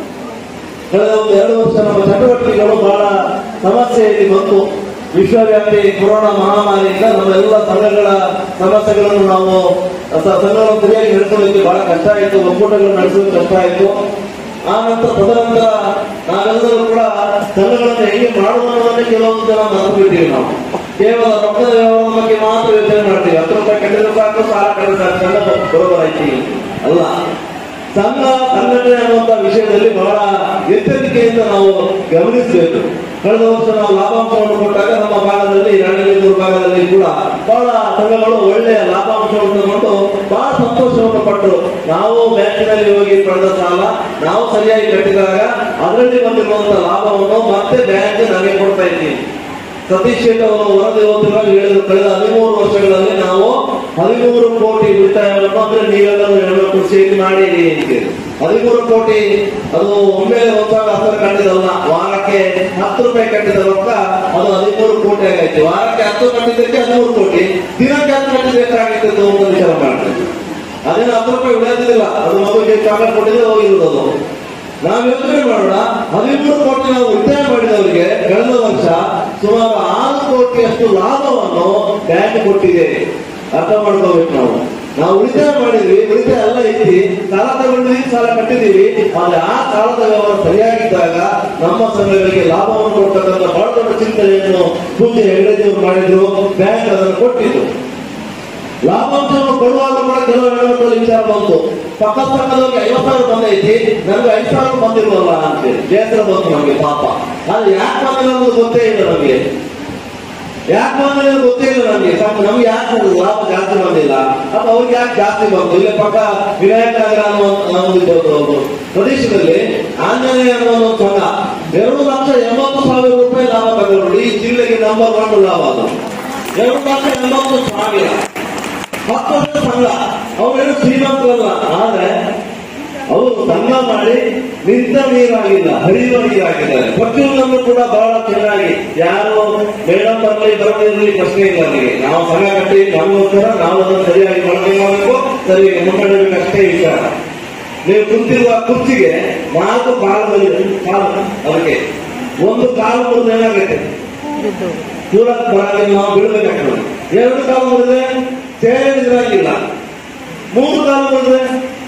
Speaker 3: ಕಳೆದ ಒಂದು ಎರಡು ವರ್ಷ ನಮ್ಮ ಚಟುವಟಿಕೆಗಳು ಬಹಳ ಸಮಸ್ಯೆಯಲ್ಲಿ ಬಂತು ವಿಶ್ವವ್ಯಾಪಿ ಕೊರೋನಾ ಮಹಾಮಾರಿಯಿಂದ ನಮ್ಮೆಲ್ಲ ಸಂಘಗಳ ಸಮಸ್ಯೆಗಳನ್ನು ನಾವು ಸ- ಸಂಘಗಳನ್ನು ಸರಿಯಾಗಿ ನಡೆಸೋದಕ್ಕೆ ಬಹಳ ಕಷ್ಟ ಆಯಿತು ಒಕ್ಕೂಟಗಳನ್ನು ನಡೆಸೋದಕ್ಕೆ ಕಷ್ಟ ಆಯಿತು ಆ ನಂತರ ತದನಂತರ ನಾವೆಲ್ಲರೂ ಕೂಡ ಸಂಘಗಳನ್ನು ಹೆಂಗೆ ಮಾಡುವುದನ್ನೇ ಕೆಲವೊಂದು ಜನ ಮರೆತು ಬಿಟ್ಟಿವಿ ನಾವು ಕೇವಲ ರೊಕ್ಕದ ವ್ಯವಹಾರದ ಬಗ್ಗೆ ಮಾತ್ರ ಯೋಚನೆ ಮಾಡ್ತೀವಿ ಹತ್ತು ರೂಪಾಯಿ ಕಟ್ಟಿದ್ರೆ ಸಾಕು ಸಾಲ ಕಟ್ಟಿದ್ರೆ ಸಾಕು ಸಂಘ ಬರೋಬರ ಐತಿ ಅಲ್ಲ ಸಂಘ ಸಂಘಟನೆ ಅನ್ನುವಂತ ವಿಷಯದಲ್ಲಿ ಬಹಳ ಎಚ್ಚರಿಕೆಯಿಂದ ನಾವು ಗಮನಿಸಬೇಕು ಕಳೆದ ವರ್ಷ ನಾವು ಲಾಭಾಂಶವನ್ನು ಕೊಟ್ಟಾಗ ನಮ್ಮ ಭಾಗದಲ್ಲಿ ಎರಡನೇದೂರು ಭಾಗದಲ್ಲಿ ಕೂಡ ಬಹಳ ಸಂಘಗಳು ಒಳ್ಳೆಯ ಲಾಭಾಂಶವನ್ನು ತಗೊಂಡು ಬಹಳ ಸಂತೋಷವನ್ನು ಪಟ್ಟರು ನಾವು ಬ್ಯಾಂಕಿನಲ್ಲಿ ಹೋಗಿ ಪಡೆದ ಸಾಲ ನಾವು ಸರಿಯಾಗಿ ಕಟ್ಟಿದಾಗ ಅದರಲ್ಲಿ ಬಂದಿರುವಂತಹ ಲಾಭವನ್ನು ಮತ್ತೆ ಬ್ಯಾಂಕ್ ನಮಗೆ ಕೊಡ್ತಾ ಇದ್ದೀವಿ ಸತೀಶ್ ಶೆಟ್ಟಿ ಅವರು ವರದಿ ಓದುವಾಗ ಹೇಳಿದ್ರು ಕಳೆದ ಹದಿಮೂರು ವರ್ಷಗಳಲ್ಲಿ ನಾವು ಹದಿಮೂರು ಕೋಟಿ ಉಳಿತಾಯವನ್ನು ಅಂದ್ರೆ ನೀವೆಲ್ಲರೂ ಹೇಳೋ ಕೃಷಿಯಲ್ಲಿ ಮಾಡಿರಿ ಅಂತ ಹದಿಮೂರು ಕೋಟಿ ಅದು ಒಮ್ಮೆಲೆ ಹೋದಾಗ ಹತ್ತರ ಕಟ್ಟಿದಲ್ಲ ವಾರಕ್ಕೆ ಹತ್ತು ರೂಪಾಯಿ ಕಟ್ಟಿದ ರೊಕ್ಕ ಅದು ಹದಿಮೂರು ಕೋಟಿ ಆಗೈತೆ ವಾರಕ್ಕೆ ಹತ್ತು ಕಟ್ಟಿದ್ದಕ್ಕೆ ಹದಿಮೂರು ಕೋಟಿ ದಿನಕ್ಕೆ ಹತ್ತು ಕಟ್ಟಿಬೇಕಾಗಿತ್ತು ಅಂತ ವಿಚಾರ ಮಾಡ್ತೀವಿ ಅದೇನು ಹತ್ತು ರೂಪಾಯಿ ಉಳಿಯೋದಿಲ್ಲ ಅದು ಮಗುವಿಗೆ ಚಾಕ್ಲೇಟ್ ಕೊಟ್ಟಿದ್ರೆ ಹೋಗಿರೋದು ಅದು ನಾವು ಯೋಚನೆ ಮಾಡೋಣ ಹದಿಮೂರು ಕೋಟಿ ನಾವು ಉಳಿತಾಯ ಮಾಡಿದವರಿಗೆ ಕಳೆದ ವರ್ಷ ಸುಮಾರು ಆರು ಕೋಟಿಯಷ್ಟು ಲಾಭವನ್ನು ಬ್ಯಾಂಕ್ ಕೊಟ್ಟಿದೆ ಅರ್ಥ ಮಾಡ್ಕೋಬೇಕು ನಾವು ನಾವು ಉಳಿತಾಯ ಮಾಡಿದ್ವಿ ಉಳಿತಾಯ ಎಲ್ಲ ಐತಿ ಸಾಲ ತಗೊಂಡಿದ್ವಿ ಸಾಲ ಕಟ್ಟಿದೀವಿ ಆದ್ರೆ ಆ ಸಾಲದ ವ್ಯವಹಾರ ಸರಿಯಾಗಿದ್ದಾಗ ನಮ್ಮ ಸಂಘಗಳಿಗೆ ಲಾಭವನ್ನು ಕೊಡ್ತಕ್ಕಂಥ ಬಹಳ ದೊಡ್ಡ ಚಿಂತನೆಯನ್ನು ಪೂಜೆ ಹೆಗಡೆದೇವರು ಮಾಡಿದ್ರು ಬ್ಯಾಂಕ್ ಅದನ್ನು ಕೊಟ್ಟಿತ್ತು ಲಾಭಾಂಶವನ್ನು ಕೊಡುವಾಗ ಕೂಡ ಕೆಲವು ಹೆಣ್ಮಕ್ಳು ವಿಚಾರ ಬಂತು ಪಕ್ಕದ ಪಕ್ಕದವ್ರಿಗೆ ಐವತ್ತು ಸಾವಿರ ಬಂದೈತಿ ನನಗೆ ಐದು ಸಾವಿರ ಬಂದಿಲ್ವಲ್ಲ ಅಂತೇಳಿ ಬೇಸರ ಬಂತು ನಮಗೆ ಪಾಪ ಆದ್ರೆ ಯಾಕೆ ಬಂದಿಲ್ಲ ಅನ್ನೋದು ಗೊತ್ತೇ ಇಲ್ಲ ನಮಗೆ ಯಾಕೆ ಬಂದಿಲ್ಲ ಅನ್ನೋದು ಗೊತ್ತೇ ಇಲ್ಲ ನಮಗೆ ಪಾಪ ನಮ್ಗೆ ಯಾಕೆ ಅದು ಲಾಭ ಜಾಸ್ತಿ ಬಂದಿಲ್ಲ ಅಥವಾ ಅವ್ರಿಗೆ ಯಾಕೆ ಜಾಸ್ತಿ ಬಂತು ಇಲ್ಲೇ ಪಕ್ಕ ವಿನಾಯಕ ನಗರ ಅನ್ನೋ ಅನ್ನೋ ಒಂದು ಒಂದು ಪ್ರದೇಶದಲ್ಲಿ ಆಂಜನೇಯ ಅನ್ನೋ ಒಂದು ಸಂಘ ಎರಡು ಲಕ್ಷ ಎಂಬತ್ತು ಸಾವಿರ ರೂಪಾಯಿ ಲಾಭ ತಗೊಂಡು ಈ ಜಿಲ್ಲೆಗೆ ನಂಬರ್ ಒನ್ ಲಾಭ ಅದು ಎರಡು ಲಕ್ಷ ಎಂಬತ್ತು ಸಾವಿರ ಹತ್ತು ವರ್ಷ ಸಂಘ ಅವರೇನು ಶ್ರೀಮಂತರಲ್ಲ ಆದ್ರೆ ಅವರು ಸಂಘ ಮಾಡಿ ನಿಂತ ನೀರಾಗಿಲ್ಲ ಹರಿಯುವ ನೀರಾಗಿದ್ದಾರೆ ಪ್ರತಿಯೊಂದನ್ನು ಕೂಡ ಬಹಳ ಚೆನ್ನಾಗಿ ಯಾರು ಮೇಡಮ್ ಬರಲಿ ಬರದಿರಲಿ ಪ್ರಶ್ನೆ ಇಲ್ಲ ನನಗೆ ನಾವು ಸಂಘ ಕಟ್ಟಿ ನಮಗೋಸ್ಕರ ನಾವು ಅದನ್ನು ಸರಿಯಾಗಿ ಬಳಕೆ ಮಾಡಬೇಕು ಸರಿಯಾಗಿ ಮುನ್ನಡೆಯಬೇಕು ಅಷ್ಟೇ ವಿಚಾರ ನೀವು ಕುಂತಿರುವ ಕುರ್ಚಿಗೆ ನಾಲ್ಕು ಕಾಲದಲ್ಲಿ ಕಾಲು ಅದಕ್ಕೆ ಒಂದು ಕಾಲು ಮುರಿದು ಏನಾಗುತ್ತೆ ದೂರಕ್ಕೆ ಬರಂಗಿಲ್ಲ ನಾವು ಬೀಳ್ಬೇಕಾಗ್ತದೆ ಎರಡು ಕಾಲು ಮುರಿದ್ರೆ ಸೇರಿದ್ರಾಗಿಲ್ಲ ಮೂರು ಕಾಲು ಮುರಿದ್ರೆ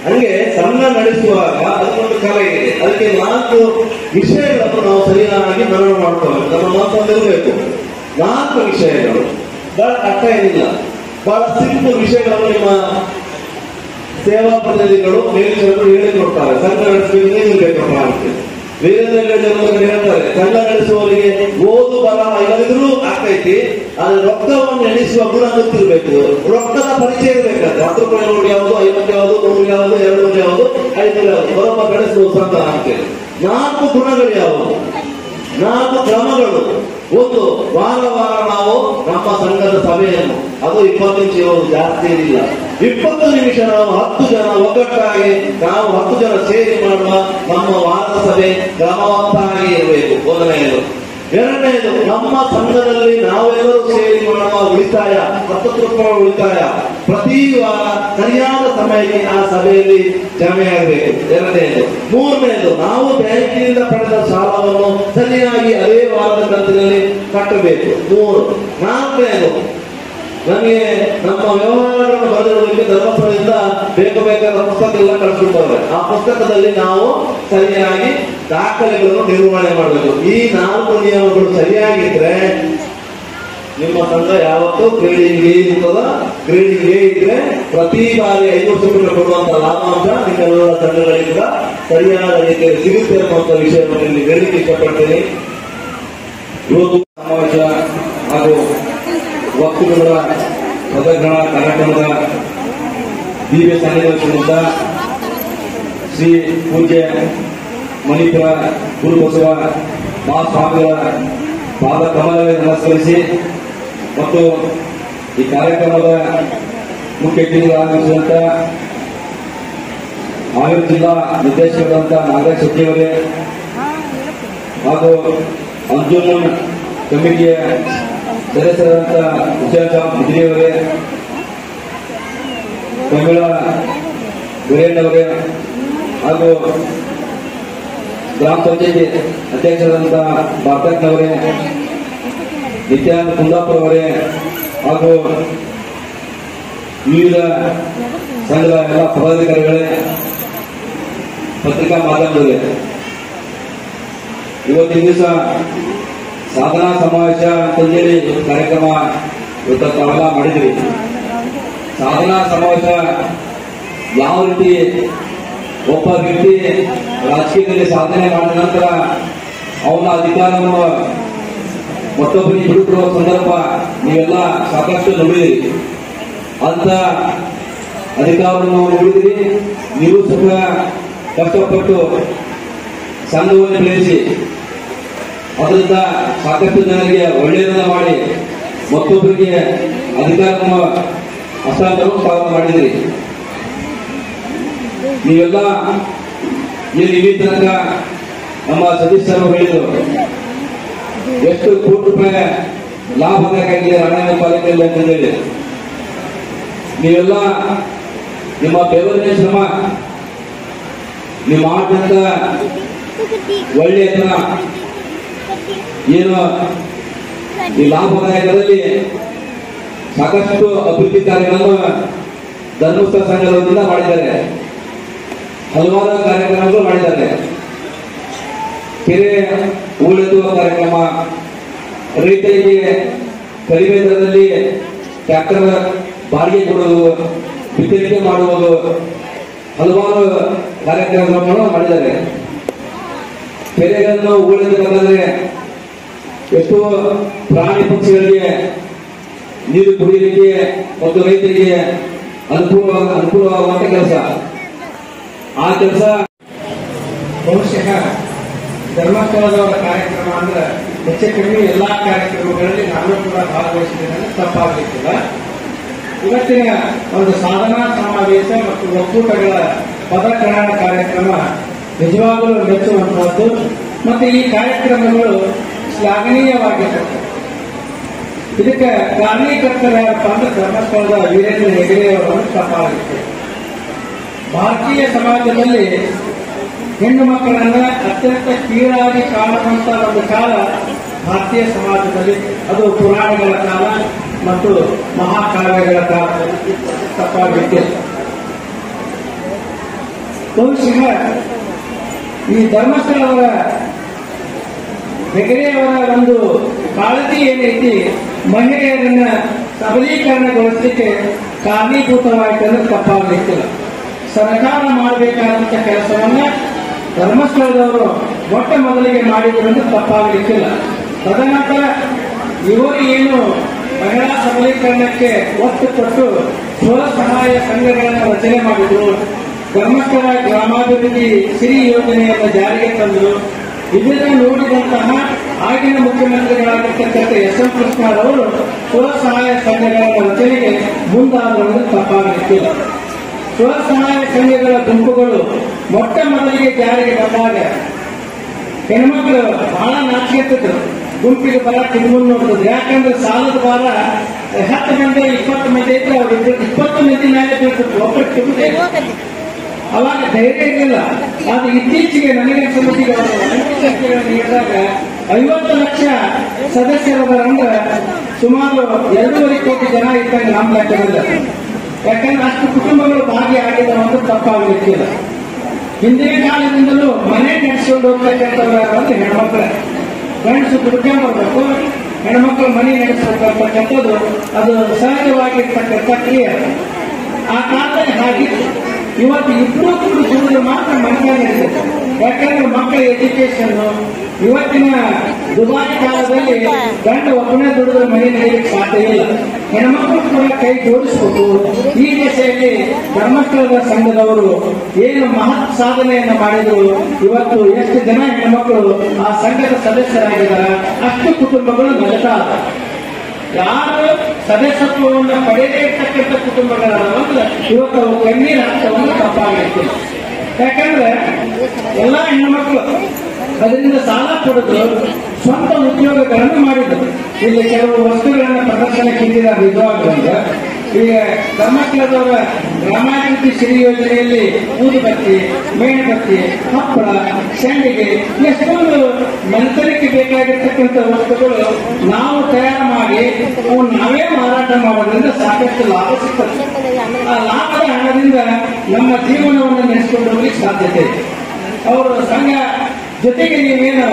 Speaker 4: ಹಂಗೆ ಸಂಘ ನಡೆಸುವಾಗ ಅದಕ್ಕೊಂದು ಕಲೆ ಇದೆ ಅದಕ್ಕೆ ನಾಲ್ಕು ವಿಷಯಗಳನ್ನು ನಾವು ಸರಿಯಾಗಿ ಮನನ ಮಾಡ್ಕೋಬೇಕು ನಮ್ಮ ಮಾತಲ್ಲಿರಬೇಕು ನಾಲ್ಕು ವಿಷಯಗಳು ಬಹಳ ಕಷ್ಟ ಏನಿಲ್ಲ ಬಹಳ ಸಿಂಪಲ್ ವಿಷಯಗಳನ್ನು ನಿಮ್ಮ ಸೇವಾ ಪ್ರತಿನಿಧಿಗಳು ಮೇಲ್ವಿಚಾರಕರು ಹೇಳಿಕೊಡ್ತಾರೆ ಸಂಘ ನಡೆಸಬೇಕು ಏನಿರ್ಬೇಕಪ್ಪ ಅಂತ ವೀರೇಂದ್ರ ಹೇಳ್ತಾರೆ ಸಂಘ ನಡೆಸುವವರಿಗೆ ಓದು ಬರಹ ಇಲ್ಲದಿದ್ರೂ ಆಗ್ತೈತಿ ಆದ್ರೆ ರೊಕ್ಕವನ್ನು ಎಣಿಸುವ ಗುಣ ಗೊತ್ತಿರ್ಬೇಕು ರೊಕ್ಕದ ಪರಿಚಯ ಇರ್ಬೇಕಂತೆ ಹತ್ತು ರೂಪಾಯಿ ನೋಡಿ ಯಾವುದು ಐವತ್ತು ಯಾವುದು ನೂರು ಯಾವುದು ಎರಡು ನೂರು ಯಾವುದು ಐನೂರು ಯಾವುದು ಬರೋಬ್ಬ ಬೆಳೆಸುವ ಸಂಘ ಅಂತೇಳಿ ನಾಲ್ಕು ಗುಣಗಳು ಯಾವುವು ನಾಲ್ಕು ಕ್ರಮಗಳು ಒಂದು ವಾರ ವಾರ ನಾವು ನಮ್ಮ ಸಂಘದ ಸಭೆಯನ್ನು ಅದು ಇಪ್ಪತ್ತು ನಿಮಿಷ ಇರೋದು ಜಾಸ್ತಿ ಏನಿಲ್ಲ ಇಪ್ಪತ್ತು ನಿಮಿಷ ನಾವು ಹತ್ತು ಜನ ಒಗ್ಗಟ್ಟಾಗಿ ನಾವು ಹತ್ತು ಜನ ಸೇರಿ ಮಾಡುವ ನಮ್ಮ ವಾರದ ಸಭೆ ಕ್ರಮವಂತಾಗಿ ಇರಬೇಕು ಮೊದಲನೆಯದು ಎರಡನೆಯದು ನಮ್ಮ ಸಂಘದಲ್ಲಿ ನಾವೆಲ್ಲರೂ ಸೇರಿ ಮಾಡುವ ಉಳಿತಾಯ ಹತ್ತು ರೂಪಾಯಿ ಉಳಿತಾಯ ಪ್ರತಿ ವಾರ ಸರಿಯಾದ ಸಮಯಕ್ಕೆ ಆ ಸಭೆಯಲ್ಲಿ ಜಮೆಯಾಗಬೇಕು ಎರಡನೆಯದು ಮೂರನೆಯದು ನಾವು ಬ್ಯಾಂಕಿನಿಂದ ಪಡೆದ ಸಾಲವನ್ನು ಸರಿಯಾಗಿ ಅದೇ ವಾರದ ಕಂತಿನಲ್ಲಿ ಕಟ್ಟಬೇಕು ಮೂರು ನಾಲ್ಕನೆಯದು ನನಗೆ ನಮ್ಮ ವ್ಯವಹಾರಗಳನ್ನು ಬರೆದಿರೋದಕ್ಕೆ ಧರ್ಮಸ್ಥಳದಿಂದ ಬೇಕು ಬೇಕಾದ ಪುಸ್ತಕ ಎಲ್ಲ ಕಳಿಸ್ಬಿಡ್ತಾರೆ ಆ ಪುಸ್ತಕದಲ್ಲಿ ನಾವು ಸರಿಯಾಗಿ ದಾಖಲೆಗಳನ್ನು ನಿರ್ವಹಣೆ ಮಾಡಬೇಕು ಈ ನಾಲ್ಕು ನಿಯಮಗಳು ಸರಿಯಾಗಿದ್ರೆ ನಿಮ್ಮ ಸಂಘ ಯಾವತ್ತೂ ಗ್ರೇಡಿಂಗ್ ಎ ಇರ್ತದ ಗ್ರೇಡಿಂಗ್ ಎ ಇದ್ರೆ ಪ್ರತಿ ಬಾರಿ ಐದು ವರ್ಷ ಕೊಡುವಂತ ಲಾಭಾಂಶ ನಿಮ್ಮೆಲ್ಲ ಸಂಘಗಳಿಗೆ ಕೂಡ ಸರಿಯಾದ ರೀತಿಯಲ್ಲಿ ಸಿಗುತ್ತೆ ಅನ್ನುವಂಥ ವಿಷಯವನ್ನು ಇಲ್ಲಿ ಹೇಳಲಿಕ್ಕೆ ಇಷ್ಟಪಡ್ತೀನಿ ಇವತ್ತು ಸಮಾವೇಶ ಹಾಗೂ ವಸ್ತುಗಳ ಪದಗ್ರಹಣ ಕಾರ್ಯಕ್ರಮದ ದಿವ್ಯ ಸಾನ್ನಿಧ್ಯದಿಂದ ಶ್ರೀ ಪೂಜ್ಯ ಮಣಿಪುರ ಗುರುಬಸವ ಮಹಾಸ್ವಾಮಿಗಳ ಪಾದ ಕಮಲಕ್ಕೆ ನಮಸ್ಕರಿಸಿ ಮತ್ತು ಈ ಕಾರ್ಯಕ್ರಮದ ಮುಖ್ಯ ಅತಿಥಿಗಳಾಗಿರುವಂತ ಹಾವೇರಿ ಜಿಲ್ಲಾ ನಿರ್ದೇಶಕರಾದಂಥ ನಾಗರಾಜ್ ಶೆಟ್ಟಿಯವರೇ ಹಾಗೂ ಅಂಜುಮನ್ ಕಮಿಟಿಯ ಸದಸ್ಯರಾದಂಥ ಹುಸೇನ್ ಸಾಬ್ ಮುದ್ರಿಯವರೇ ಪ್ರಮೀಳ ಗುರೇನ್ ಅವರೇ ಹಾಗೂ ಗ್ರಾಮ ಪಂಚಾಯತಿ ಅಧ್ಯಕ್ಷರಾದಂಥ ಬಾರ್ತಕ್ನವರೇ ನಿತ್ಯಾನಂದ ಕುಂದಾಪುರ ಅವರೇ ಹಾಗೂ ವಿವಿಧ ಸಂಘದ ಎಲ್ಲ ಪದಾಧಿಕಾರಿಗಳೇ ಪತ್ರಿಕಾ ಮಾಧ್ಯಮದವರೇ ಇವತ್ತಿನ ದಿವಸ ಸಾಧನಾ ಸಮಾವೇಶ ಅಂತಂದೇಳಿ ಇವತ್ತು ಕಾರ್ಯಕ್ರಮ ಇವತ್ತು ತಾವೆಲ್ಲ ಮಾಡಿದ್ರಿ ಸಾಧನಾ ಸಮಾವೇಶ ಯಾವ ರೀತಿ ಒಬ್ಬ ವ್ಯಕ್ತಿ ರಾಜಕೀಯದಲ್ಲಿ ಸಾಧನೆ ಮಾಡಿದ ನಂತರ ಅವನ ಅಧಿಕಾರವನ್ನು ಮತ್ತೊಬ್ಬರಿಗೆ ಬಿಡುತ್ತಿರುವ ಸಂದರ್ಭ ನೀವೆಲ್ಲ ಸಾಕಷ್ಟು ನೋಡಿದಿರಿ ಅಂತ ಅಧಿಕಾರವನ್ನು ನೋಡಿದಿರಿ ನೀವು ಸುಖ ಕಷ್ಟಪಟ್ಟು ಸಂಘವನ್ನು ಬೆಳೆಸಿ ಅದರಿಂದ ಸಾಕಷ್ಟು ಜನರಿಗೆ ಒಳ್ಳೆಯದನ್ನ ಮಾಡಿ ಮತ್ತೊಬ್ಬರಿಗೆ ಅಧಿಕಾರವನ್ನು ಹಸ್ತಾಂತರ ತಾವು ಮಾಡಿದಿರಿ ನೀವೆಲ್ಲ ಏನು ಇಲ್ಲಿ ತನಕ ನಮ್ಮ ಸದಸ್ಯರು ಹೇಳಿದರು ಎಷ್ಟು ಕೋಟಿ ರೂಪಾಯಿ ಲಾಭ ಬೇಕಾಗಿದೆ ಅರಣ್ಯ ಪಾಲಿಕೆಯಲ್ಲಿ ಅಂತ ಹೇಳಿ ನೀವೆಲ್ಲ ನಿಮ್ಮ ಬೆವರಿನ ಶ್ರಮ ನೀವು ಮಾಡಿದಂತ ಒಳ್ಳೆಯತನ ಏನು ಈ ಲಾಭದಾಯಕದಲ್ಲಿ ಸಾಕಷ್ಟು ಅಭಿವೃದ್ಧಿ ಕಾರ್ಯಗಳನ್ನು ಧರ್ಮಸ್ಥಳ ಸಂಘದ ವತಿಯಿಂದ ಮಾಡಿದ್ದಾರೆ ಹಲವಾರು ಕಾರ್ಯಕ್ರಮಗಳು ಮಾಡಿದ್ದಾರೆ ಕೆರೆ ಉಳಿದುವ ಕಾರ್ಯಕ್ರಮ ರೈತರಿಗೆ ಕಡಿಮೆ ದರದಲ್ಲಿ ಟ್ರ್ಯಾಕ್ಟರ್ ಬಾಡಿಗೆ ಕೊಡುವುದು ವಿತರಿಕೆ ಮಾಡುವುದು ಹಲವಾರು ಕಾರ್ಯಕ್ರಮಗಳನ್ನು ಮಾಡಿದ್ದಾರೆ ಕೆರೆಗಳನ್ನು ಉಳಿದಬೇಕಾದ್ರೆ ಎಷ್ಟೋ ಪ್ರಾಣಿ ಪಕ್ಷಿಗಳಿಗೆ ನೀರು ಕುಡಿಯಲಿಕ್ಕೆ ಮತ್ತು ರೈತರಿಗೆ ಅನುಕೂಲ ಅನುಕೂಲವಾಗುವಂತ ಕೆಲಸ ಆ ಕೆಲಸ
Speaker 5: ಬಹುಶಃ ಧರ್ಮಸ್ಥಳದವರ ಕಾರ್ಯಕ್ರಮ ಅಂದ್ರೆ ಹೆಚ್ಚು ಕಡಿಮೆ ಎಲ್ಲಾ ಕಾರ್ಯಕ್ರಮಗಳಲ್ಲಿ ನಾನು ಕೂಡ ಭಾಗವಹಿಸಿದ್ದೇನೆ ಅಂದ್ರೆ ತಪ್ಪಾಗಲಿಕ್ಕಿಲ್ಲ ಇವತ್ತಿನ ಒಂದು ಸಾಧನಾ ಸಮಾವೇಶ ಮತ್ತು ಒಕ್ಕೂಟಗಳ ಪದಗ್ರಹಣ ಕಾರ್ಯಕ್ರಮ ನಿಜವಾಗಲೂ ಮೆಚ್ಚುವಂತಹದ್ದು ಮತ್ತು ಈ ಕಾರ್ಯಕ್ರಮಗಳು ಶ್ಲಾಘನೀಯವಾಗಿರ್ತವೆ ಇದಕ್ಕೆ ಕಾರಣೀಕರ್ತರು ಯಾರಪ್ಪ ಅಂದ್ರೆ ಧರ್ಮಸ್ಥಳದ ವೀರೇಂದ್ರ ಹೆಗಡೆಯವರನ್ನು ತಪ್ಪಾಗುತ್ತೆ ಭಾರತೀಯ ಸಮಾಜದಲ್ಲಿ ಹೆಣ್ಣು ಮಕ್ಕಳನ್ನ ಅತ್ಯಂತ ಕೀಳಾಗಿ ಕಾಣುವಂತ ಒಂದು ಕಾಲ ಭಾರತೀಯ ಸಮಾಜದಲ್ಲಿ ಅದು ಪುರಾಣಗಳ ಕಾಲ ಮತ್ತು ಮಹಾಕಾವ್ಯಗಳ ಕಾಲ ತಪ್ಪಾಗಿತ್ತು ಬಹುಶಃ ಈ ಧರ್ಮಸ್ಥಳವರ ಹೆಗಡೆಯವರ ಒಂದು ಕಾಳಜಿ ಏನೈತಿ ಮಹಿಳೆಯರನ್ನ ಸಬಲೀಕರಣಗೊಳಿಸಲಿಕ್ಕೆ ಕಾರಣೀಭೂತವಾಯಿತು ಅಂದ್ರೆ ತಪ್ಪಾಗಲಿಕ್ಕಿಲ್ಲ ಸರ್ಕಾರ ಮಾಡಬೇಕಾದಂತ ಕೆಲಸವನ್ನ ಧರ್ಮಸ್ಥಳದವರು ಮೊಟ್ಟ ಮೊದಲಿಗೆ ಮಾಡಿದ್ರು ಅಂದ್ರೆ ತಪ್ಪಾಗಲಿಕ್ಕಿಲ್ಲ ತದನಂತರ ಇವರು ಏನು ಮಹಿಳಾ ಸಬಲೀಕರಣಕ್ಕೆ ಒತ್ತು ಕೊಟ್ಟು ಸ್ವ ಸಹಾಯ ಸಂಘಗಳನ್ನು ರಚನೆ ಮಾಡಿದ್ರು ಧರ್ಮಸ್ಥಳ ಗ್ರಾಮಾಭಿವೃದ್ಧಿ ಸಿರಿ ಯೋಜನೆಯನ್ನು ಜಾರಿಗೆ ತಂದರು ಇದನ್ನ ನೋಡಿದಂತಹ ಆಗಿನ ಮುಖ್ಯಮಂತ್ರಿಗಳಾಗಿರ್ತಕ್ಕಂಥ ಎಸ್ ಎಂ ಕೃಷ್ಣರವರು ಸ್ವಸಹಾಯ ಸಂಘಗಳ ರಚನೆಗೆ ಮುಂದಾದವರು ತಪ್ಪಾಗಲಿಕ್ಕಿಲ್ಲ ಸ್ವಸಹಾಯ ಸಂಘಗಳ ಗುಂಪುಗಳು ಮೊಟ್ಟ ಮೊದಲಿಗೆ ಜಾರಿಗೆ ಬಂದಾಗ ಹೆಣ್ಮಕ್ಳು ಬಹಳ ನಾಚಿಕೆತ್ತಿದ್ರು ಗುಂಪಿಗೆ ಬರಕ್ಕೆ ಮುಂದೆ ನೋಡ್ತಿದ್ರು ಯಾಕಂದ್ರೆ ಸಾಲದ ಭಾರ ಹತ್ತು ಮಂದಿ ಇಪ್ಪತ್ತು ಮಂದಿ ಇದ್ರೆ ಅವ್ರು ಇಪ್ಪತ್ತು ಮಂದಿ ಮೇಲೆ ಬೀಳ್ತಿದ್ರು ಒಬ್ಬರು ತಿರುಗಿದೆ ಅವಾಗ ಧೈರ್ಯ ಇರಲಿಲ್ಲ ಆದ್ರೆ ಇತ್ತೀಚೆಗೆ ನನಗೆ ಸಮಿತಿಗೆ ಅವರು ಅಂಕಿ ಸಂಖ್ಯೆಗಳನ್ನು ನೀಡಿದಾಗ ಐವತ್ತು ಲಕ್ಷ ಸದಸ್ಯರದರಂದ್ರೆ ಸುಮಾರು ಎರಡೂವರೆ ಕೋಟಿ ಜನ ಇದ್ದಂಗೆ ನಮ್ಮ ಲೆಕ್ಕದಲ್ಲಿ ಯಾಕಂದ್ರೆ ಅಷ್ಟು ಕುಟುಂಬಗಳು ಭಾಗಿಯಾಗಿದ್ದಾವೆ ಅಂತ ತಪ್ಪಾಗಲಿಕ್ಕಿಲ್ಲ ಹಿಂದಿನ ಕಾಲದಿಂದಲೂ ಮನೆ ನಡೆಸಿಕೊಂಡು ಹೋಗ್ತಕ್ಕಂಥವ್ರು ಯಾರು ಅಂದ್ರೆ ಹೆಣ್ಮಕ್ಳು ಗಂಡಸು ದುಡ್ಕೊಂಡ್ಬರ್ಬೇಕು ಹೆಣ್ಮಕ್ಳು ಮನೆ ನಡೆಸಬೇಕು ಅಂತಕ್ಕಂಥದ್ದು ಅದು ಸಹಜವಾಗಿರ್ತಕ್ಕಂಥ ಕ್ರಿಯೆ ಆ ಕಾಲದಲ್ಲಿ ಹಾಗಿತ್ತು ಇವತ್ತು ಇಬ್ಬರು ಕೂಡ ದುಡಿದ್ರೆ ಮಾತ್ರ ಮನೆ ನಡೆಸುತ್ತೆ ಯಾಕಂದ್ರೆ ಮಕ್ಕಳ ಎಜುಕೇಶನ್ ಇವತ್ತಿನ ದುಬಾರಿ ಕಾಲದಲ್ಲಿ ಗಂಡ ಒಬ್ಬನೇ ದುಡಿದ್ರೆ ಮನೆ ನಡೆಯಲಿಕ್ಕೆ ಸಾಧ್ಯ ಇಲ್ಲ ಹೆಣ್ಮಕ್ಳು ಕೂಡ ಕೈ ಜೋಡಿಸಬೇಕು ಈ ದಿಸೆಯಲ್ಲಿ ಧರ್ಮಸ್ಥಳದ ಸಂಘದವರು ಏನು ಮಹತ್ ಸಾಧನೆಯನ್ನು ಮಾಡಿದ್ರು ಇವತ್ತು ಎಷ್ಟು ಜನ ಹೆಣ್ಮಕ್ಳು ಆ ಸಂಘದ ಸದಸ್ಯರಾಗಿದ್ದಾರೆ ಅಷ್ಟು ಕುಟುಂಬಗಳು ನಲಿತಾ ಇದ್ದಾರೆ ಯಾರು ಸದಸ್ಯತ್ವವನ್ನು ಪಡೆಯದೇ ಇರ್ತಕ್ಕಂಥ ಕುಟುಂಬಗಳಾದ್ರೆ ಇವತ್ತು ಅವು ಕಣ್ಣೀರ ಹಂತವನ್ನು ತಪ್ಪಾಗೈತಿ ಯಾಕಂದ್ರೆ ಎಲ್ಲಾ ಹೆಣ್ಮಕ್ಳು ಅದರಿಂದ ಸಾಲ ಪಡೆದು ಸ್ವಂತ ಉದ್ಯೋಗಗಳನ್ನು ಮಾಡಿದ್ರು ಇಲ್ಲಿ ಕೆಲವು ವಸ್ತುಗಳನ್ನ ಪ್ರದರ್ಶನಕ್ಕೆ ಇಟ್ಟಿದ್ದಾರೆ ನಿಜವಾಗ್ಲೂ ಈಗ ಧರ್ಮಸ್ಥಳದವರ ಗ್ರಾಮಾಭಿವೃದ್ಧಿ ಸಿರಿ ಯೋಜನೆಯಲ್ಲಿ ಊದುಬತ್ತಿ ಮೇಣಬತ್ತಿ ಹಪ್ಪಳ ಸಂಡಿಗೆ ಎಷ್ಟೊಂದು ಮಂತ್ರಕ್ಕೆ ಬೇಕಾಗಿರ್ತಕ್ಕಂಥ ವಸ್ತುಗಳು ನಾವು ತಯಾರು ಮಾಡಿ ಅವು ನಾವೇ ಮಾರಾಟ ಮಾಡೋದ್ರಿಂದ ಸಾಕಷ್ಟು ಲಾಭ ಸಿಗ್ತದೆ ಆ ಲಾಭದ ಹಣದಿಂದ ನಮ್ಮ ಜೀವನವನ್ನು ನಡೆಸಿಕೊಂಡು ಹೋಗ್ಲಿಕ್ಕೆ ಸಾಧ್ಯತೆ ಇದೆ ಅವರು ಸಂಘ ಜೊತೆಗೆ ನೀವೇನು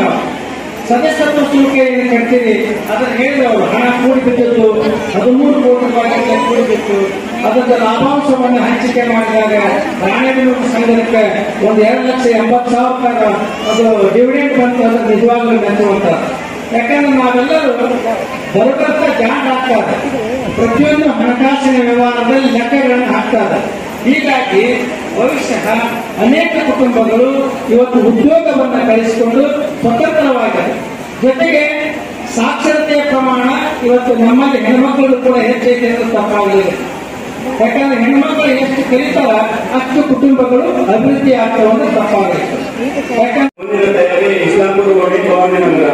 Speaker 5: ಸದಸ್ಯತ್ವ ಶುಲ್ಕ ಏನು ಕಟ್ತೀರಿ ಅದನ್ನು ಹೇಳಿದವರು ಹಣ ಕೂಡಿ ಬಿದ್ದದ್ದು ಹದಿಮೂರು ಕೋಟಿ ರೂಪಾಯಿ ಕೂಡಿ ಬಿತ್ತು ಅದರ ಲಾಭಾಂಶವನ್ನು ಹಂಚಿಕೆ ಮಾಡಿದಾಗ ರಾಣೆಬೆನ್ನೂರು ಸಂಘಕ್ಕೆ ಒಂದು ಎರಡು ಲಕ್ಷ ಎಂಬತ್ತು ಸಾವಿರ ರೂಪಾಯಿ ಅದು ಡಿವಿಡೆಂಡ್ ಬಂತು ಅದು ನಿಜವಾಗ್ಲೂ ಮೆಚ್ಚುವಂತ ಯಾಕಂದ್ರೆ ನಾವೆಲ್ಲರೂ ಬರೋದತ್ತ ಜಾಣ ಹಾಕ್ತಾರೆ ಪ್ರತಿಯೊಂದು ಹಣಕಾಸಿನ ವ್ಯವಹಾರದಲ್ಲಿ ಲೆಕ್ಕಗಳನ್ನು ಹಾಕ್ತಾರೆ ಹೀಗಾಗಿ ಬಹುಶಃ ಅನೇಕ ಕುಟುಂಬಗಳು ಇವತ್ತು ಉದ್ಯೋಗವನ್ನು ಗಳಿಸಿಕೊಂಡು ಸ್ವತಂತ್ರವಾಗಿದೆ ಜೊತೆಗೆ ಸಾಕ್ಷರತೆಯ ಪ್ರಮಾಣ ಇವತ್ತು ನಮ್ಮಲ್ಲಿ ಹೆಣ್ಮಕ್ಳು ಕೂಡ ಹೆಚ್ಚೈತೆ ಅಂತ ತಪ್ಪಾಗಲಿದೆ ಯಾಕಂದ್ರೆ ಹೆಣ್ಮಕ್ಳು ಎಷ್ಟು ಕಲಿತಾರ ಅಷ್ಟು ಕುಟುಂಬಗಳು ಅಭಿವೃದ್ಧಿ ಆಗ್ತಾವ ಅಂತ ತಪ್ಪಾಗುತ್ತೆ ಯಾಕಂದ್ರೆ
Speaker 3: ಮುಂದಿನ ತಯಾರಿ ಇಸ್ಲಾಂಪುರ ಗೋಡಿ ಭವಾನಿನಗರ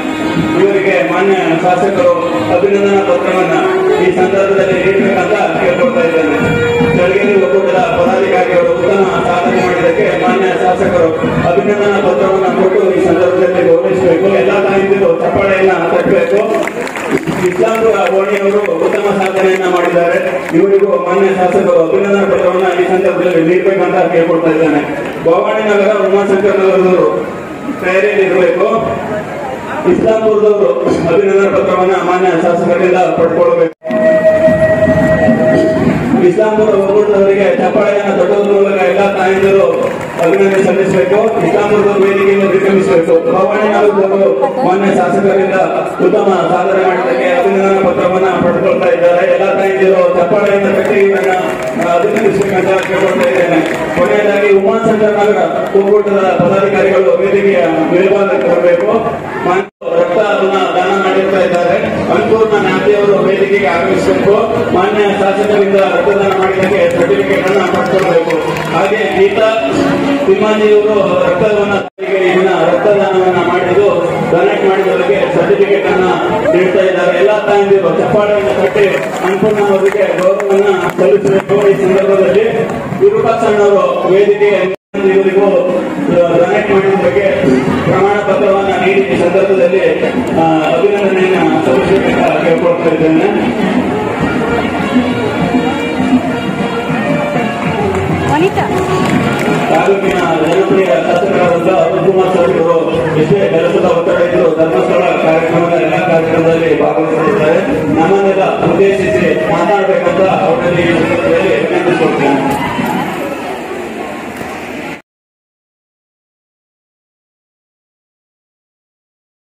Speaker 3: ಇವರಿಗೆ ಮಾನ್ಯ ಶಾಸಕರು ಅಭಿನಂದನಾ ಪತ್ರವನ್ನ ಈ ಸಂದರ್ಭದಲ್ಲಿ ನೀಡಬೇಕಂತ ಕೇಳ್ಕೊಳ್ತಾ ಇದ್ದೇನೆ ಚಳಗೇರಿ ಒಕ್ಕೂಟದ ಪದಾಧಿಕಾರಿಗಳು ಉತ್ತಮ ಸಾಧನೆ ಮಾಡಿದ್ದಕ್ಕೆ ಮಾನ್ಯ ಶಾಸಕರು ಅಭಿನಂದನಾ ಪತ್ರವನ್ನ ಕೊಟ್ಟು ಈ ಸಂದರ್ಭದಲ್ಲಿ ಗೌರವಿಸಬೇಕು ಎಲ್ಲಾ ತಾಯಂದಿರು ಚಪ್ಪಾಳೆಯನ್ನ ತಟ್ಟಬೇಕು ಇಸ್ಲಾಂಪುರ ಓಣಿಯವರು ಉತ್ತಮ ಸಾಧನೆಯನ್ನ ಮಾಡಿದ್ದಾರೆ ಇವರಿಗೂ ಮಾನ್ಯ ಶಾಸಕರು ಅಭಿನಂದನಾ ಪತ್ರವನ್ನ ಈ ಸಂದರ್ಭದಲ್ಲಿ ನೀಡಬೇಕಂತ ಕೇಳ್ಕೊಳ್ತಾ ಇದ್ದೇನೆ ಭವಾನಿ ನಗರ ಉಮಾಶಂಕರ್ ನಗರದವರು ತಯಾರಿಯಲ್ಲಿ ಇರಬೇಕು ಇಸ್ಲಾಂಪುರದವರು ಅಭಿನಂದನಾ ಪತ್ರವನ್ನ ಮಾನ್ಯ ಶಾಸಕರಿಂದ ಪಡ್ಕೊಳ್ಬೇಕು ಇಸ್ಲಾಂಪುರ ಒಕ್ಕೂಟದವರಿಗೆ ಚಪ್ಪಾಳೆಯನ್ನು ತಟ್ಟುವುದರ ಮೂಲಕ ಎಲ್ಲ ತಾಯಂದಿರು ಅಭಿನಂದನೆ ಸಲ್ಲಿಸಬೇಕು ಇಸ್ಲಾಂಪುರದ ವೇದಿಕೆಯನ್ನು ನಿರ್ಗಮಿಸಬೇಕು ಭವಾನಿ ನಗರದವರು ಮಾನ್ಯ ಶಾಸಕರಿಂದ ಉತ್ತಮ ಸಾಧನೆ ಮಾಡಿದ್ದಕ್ಕೆ ಅಭಿನಂದನಾ ಪತ್ರವನ್ನ ಪಡೆದುಕೊಳ್ತಾ ಇದ್ದಾರೆ ಎಲ್ಲ ತಾಯಂದಿರು ಚಪ್ಪಾಳೆಯನ್ನು ಕಟ್ಟಿ ಇವರನ್ನ ಅಭಿನಂದಿಸಬೇಕಂತ ಕೇಳ್ಕೊಳ್ತಾ ಇದ್ದೇನೆ ಕೊನೆಯದಾಗಿ ಉಮಾಶಂಕರ್ ನಗರ ಒಕ್ಕೂಟದ ಪದಾಧಿಕಾರಿಗಳು ವೇದಿಕೆಯ ಮೇಲ್ಭಾಗಕ್ಕೆ ಬರಬೇಕು ಮಾನ್ಯ ರಕ್ತವನ್ನ ದಾನ ಮಾಡಿರ್ತಾ ಇದ್ದಾರೆ ಅನ್ಪೂರ್ಣ ನಾಟಿಯವರು ವೇದಿಕೆಗೆ ಆಗಮಿಸಬೇಕು ಮಾನ್ಯ ಶಾಸಕರಿಂದ ರಕ್ತದಾನ ಮಾಡಿದ್ದಕ್ಕೆ ಸರ್ಟಿಫಿಕೇಟ್ ಅನ್ನ ಪಡ್ಕೊಳ್ಬೇಕು ಹಾಗೆ ಗೀತಾ ತಿಮ್ಮಾಜಿಯವರು ರಕ್ತವನ್ನ ಇದನ್ನ ರಕ್ತದಾನವನ್ನ ಮಾಡಿದ್ದು ಡೊನೇಟ್ ಮಾಡಿದವರಿಗೆ ಸರ್ಟಿಫಿಕೇಟ್ ಅನ್ನ ನೀಡ್ತಾ ಇದ್ದಾರೆ ಎಲ್ಲಾ ತಾಯಂದಿರು ಚಪ್ಪಾಳೆಯನ್ನು ಕಟ್ಟಿ ಅನ್ಪೂರ್ಣ ಅವರಿಗೆ ಗೌರವವನ್ನ ಸಲ್ಲಿಸಬೇಕು ಈ ಸಂದರ್ಭದಲ್ಲಿ ವಿರೂಪಾಕ್ಷಣ್ಣವರು ವೇದಿಕೆ ಇವರಿಗೂ ಡೊನೇಟ್ ಮಾಡಿದ ಬಗ್ಗೆ ಪ್ರಮಾಣ ಪತ್ರವನ್ನ ನೀಡಿ ಈ ಸಂದರ್ಭದಲ್ಲಿ ಆ, ಅಭಿನಂದನೆಯನ್ನ ಸಲ್ಲಿಸಬೇಕಂತ ಕೇಳ್ಕೊಳ್ತಾ ಇದ್ದೇನೆ
Speaker 6: ವನಿತಾ
Speaker 3: ತಾಲೂಕಿನ ಎಷ್ಟೇ ಕೆಲಸದ ಒತ್ತಡ ಇದ್ರು ಧರ್ಮಸ್ಥಳ ಕಾರ್ಯಕ್ರಮದ ಎಲ್ಲ ಕಾರ್ಯಕ್ರಮದಲ್ಲಿ ಭಾಗವಹಿಸುತ್ತಿದ್ದಾರೆ ನಮ್ಮನ್ನೆಲ್ಲ ಉದ್ದೇಶಿಸಿ ಮಾತನಾಡಬೇಕಂತ ಅವರಲ್ಲಿ ಈ ಸಂದರ್ಭದಲ್ಲಿ ವಿನಂತಿಸಿಕೊಳ್ತೇನೆ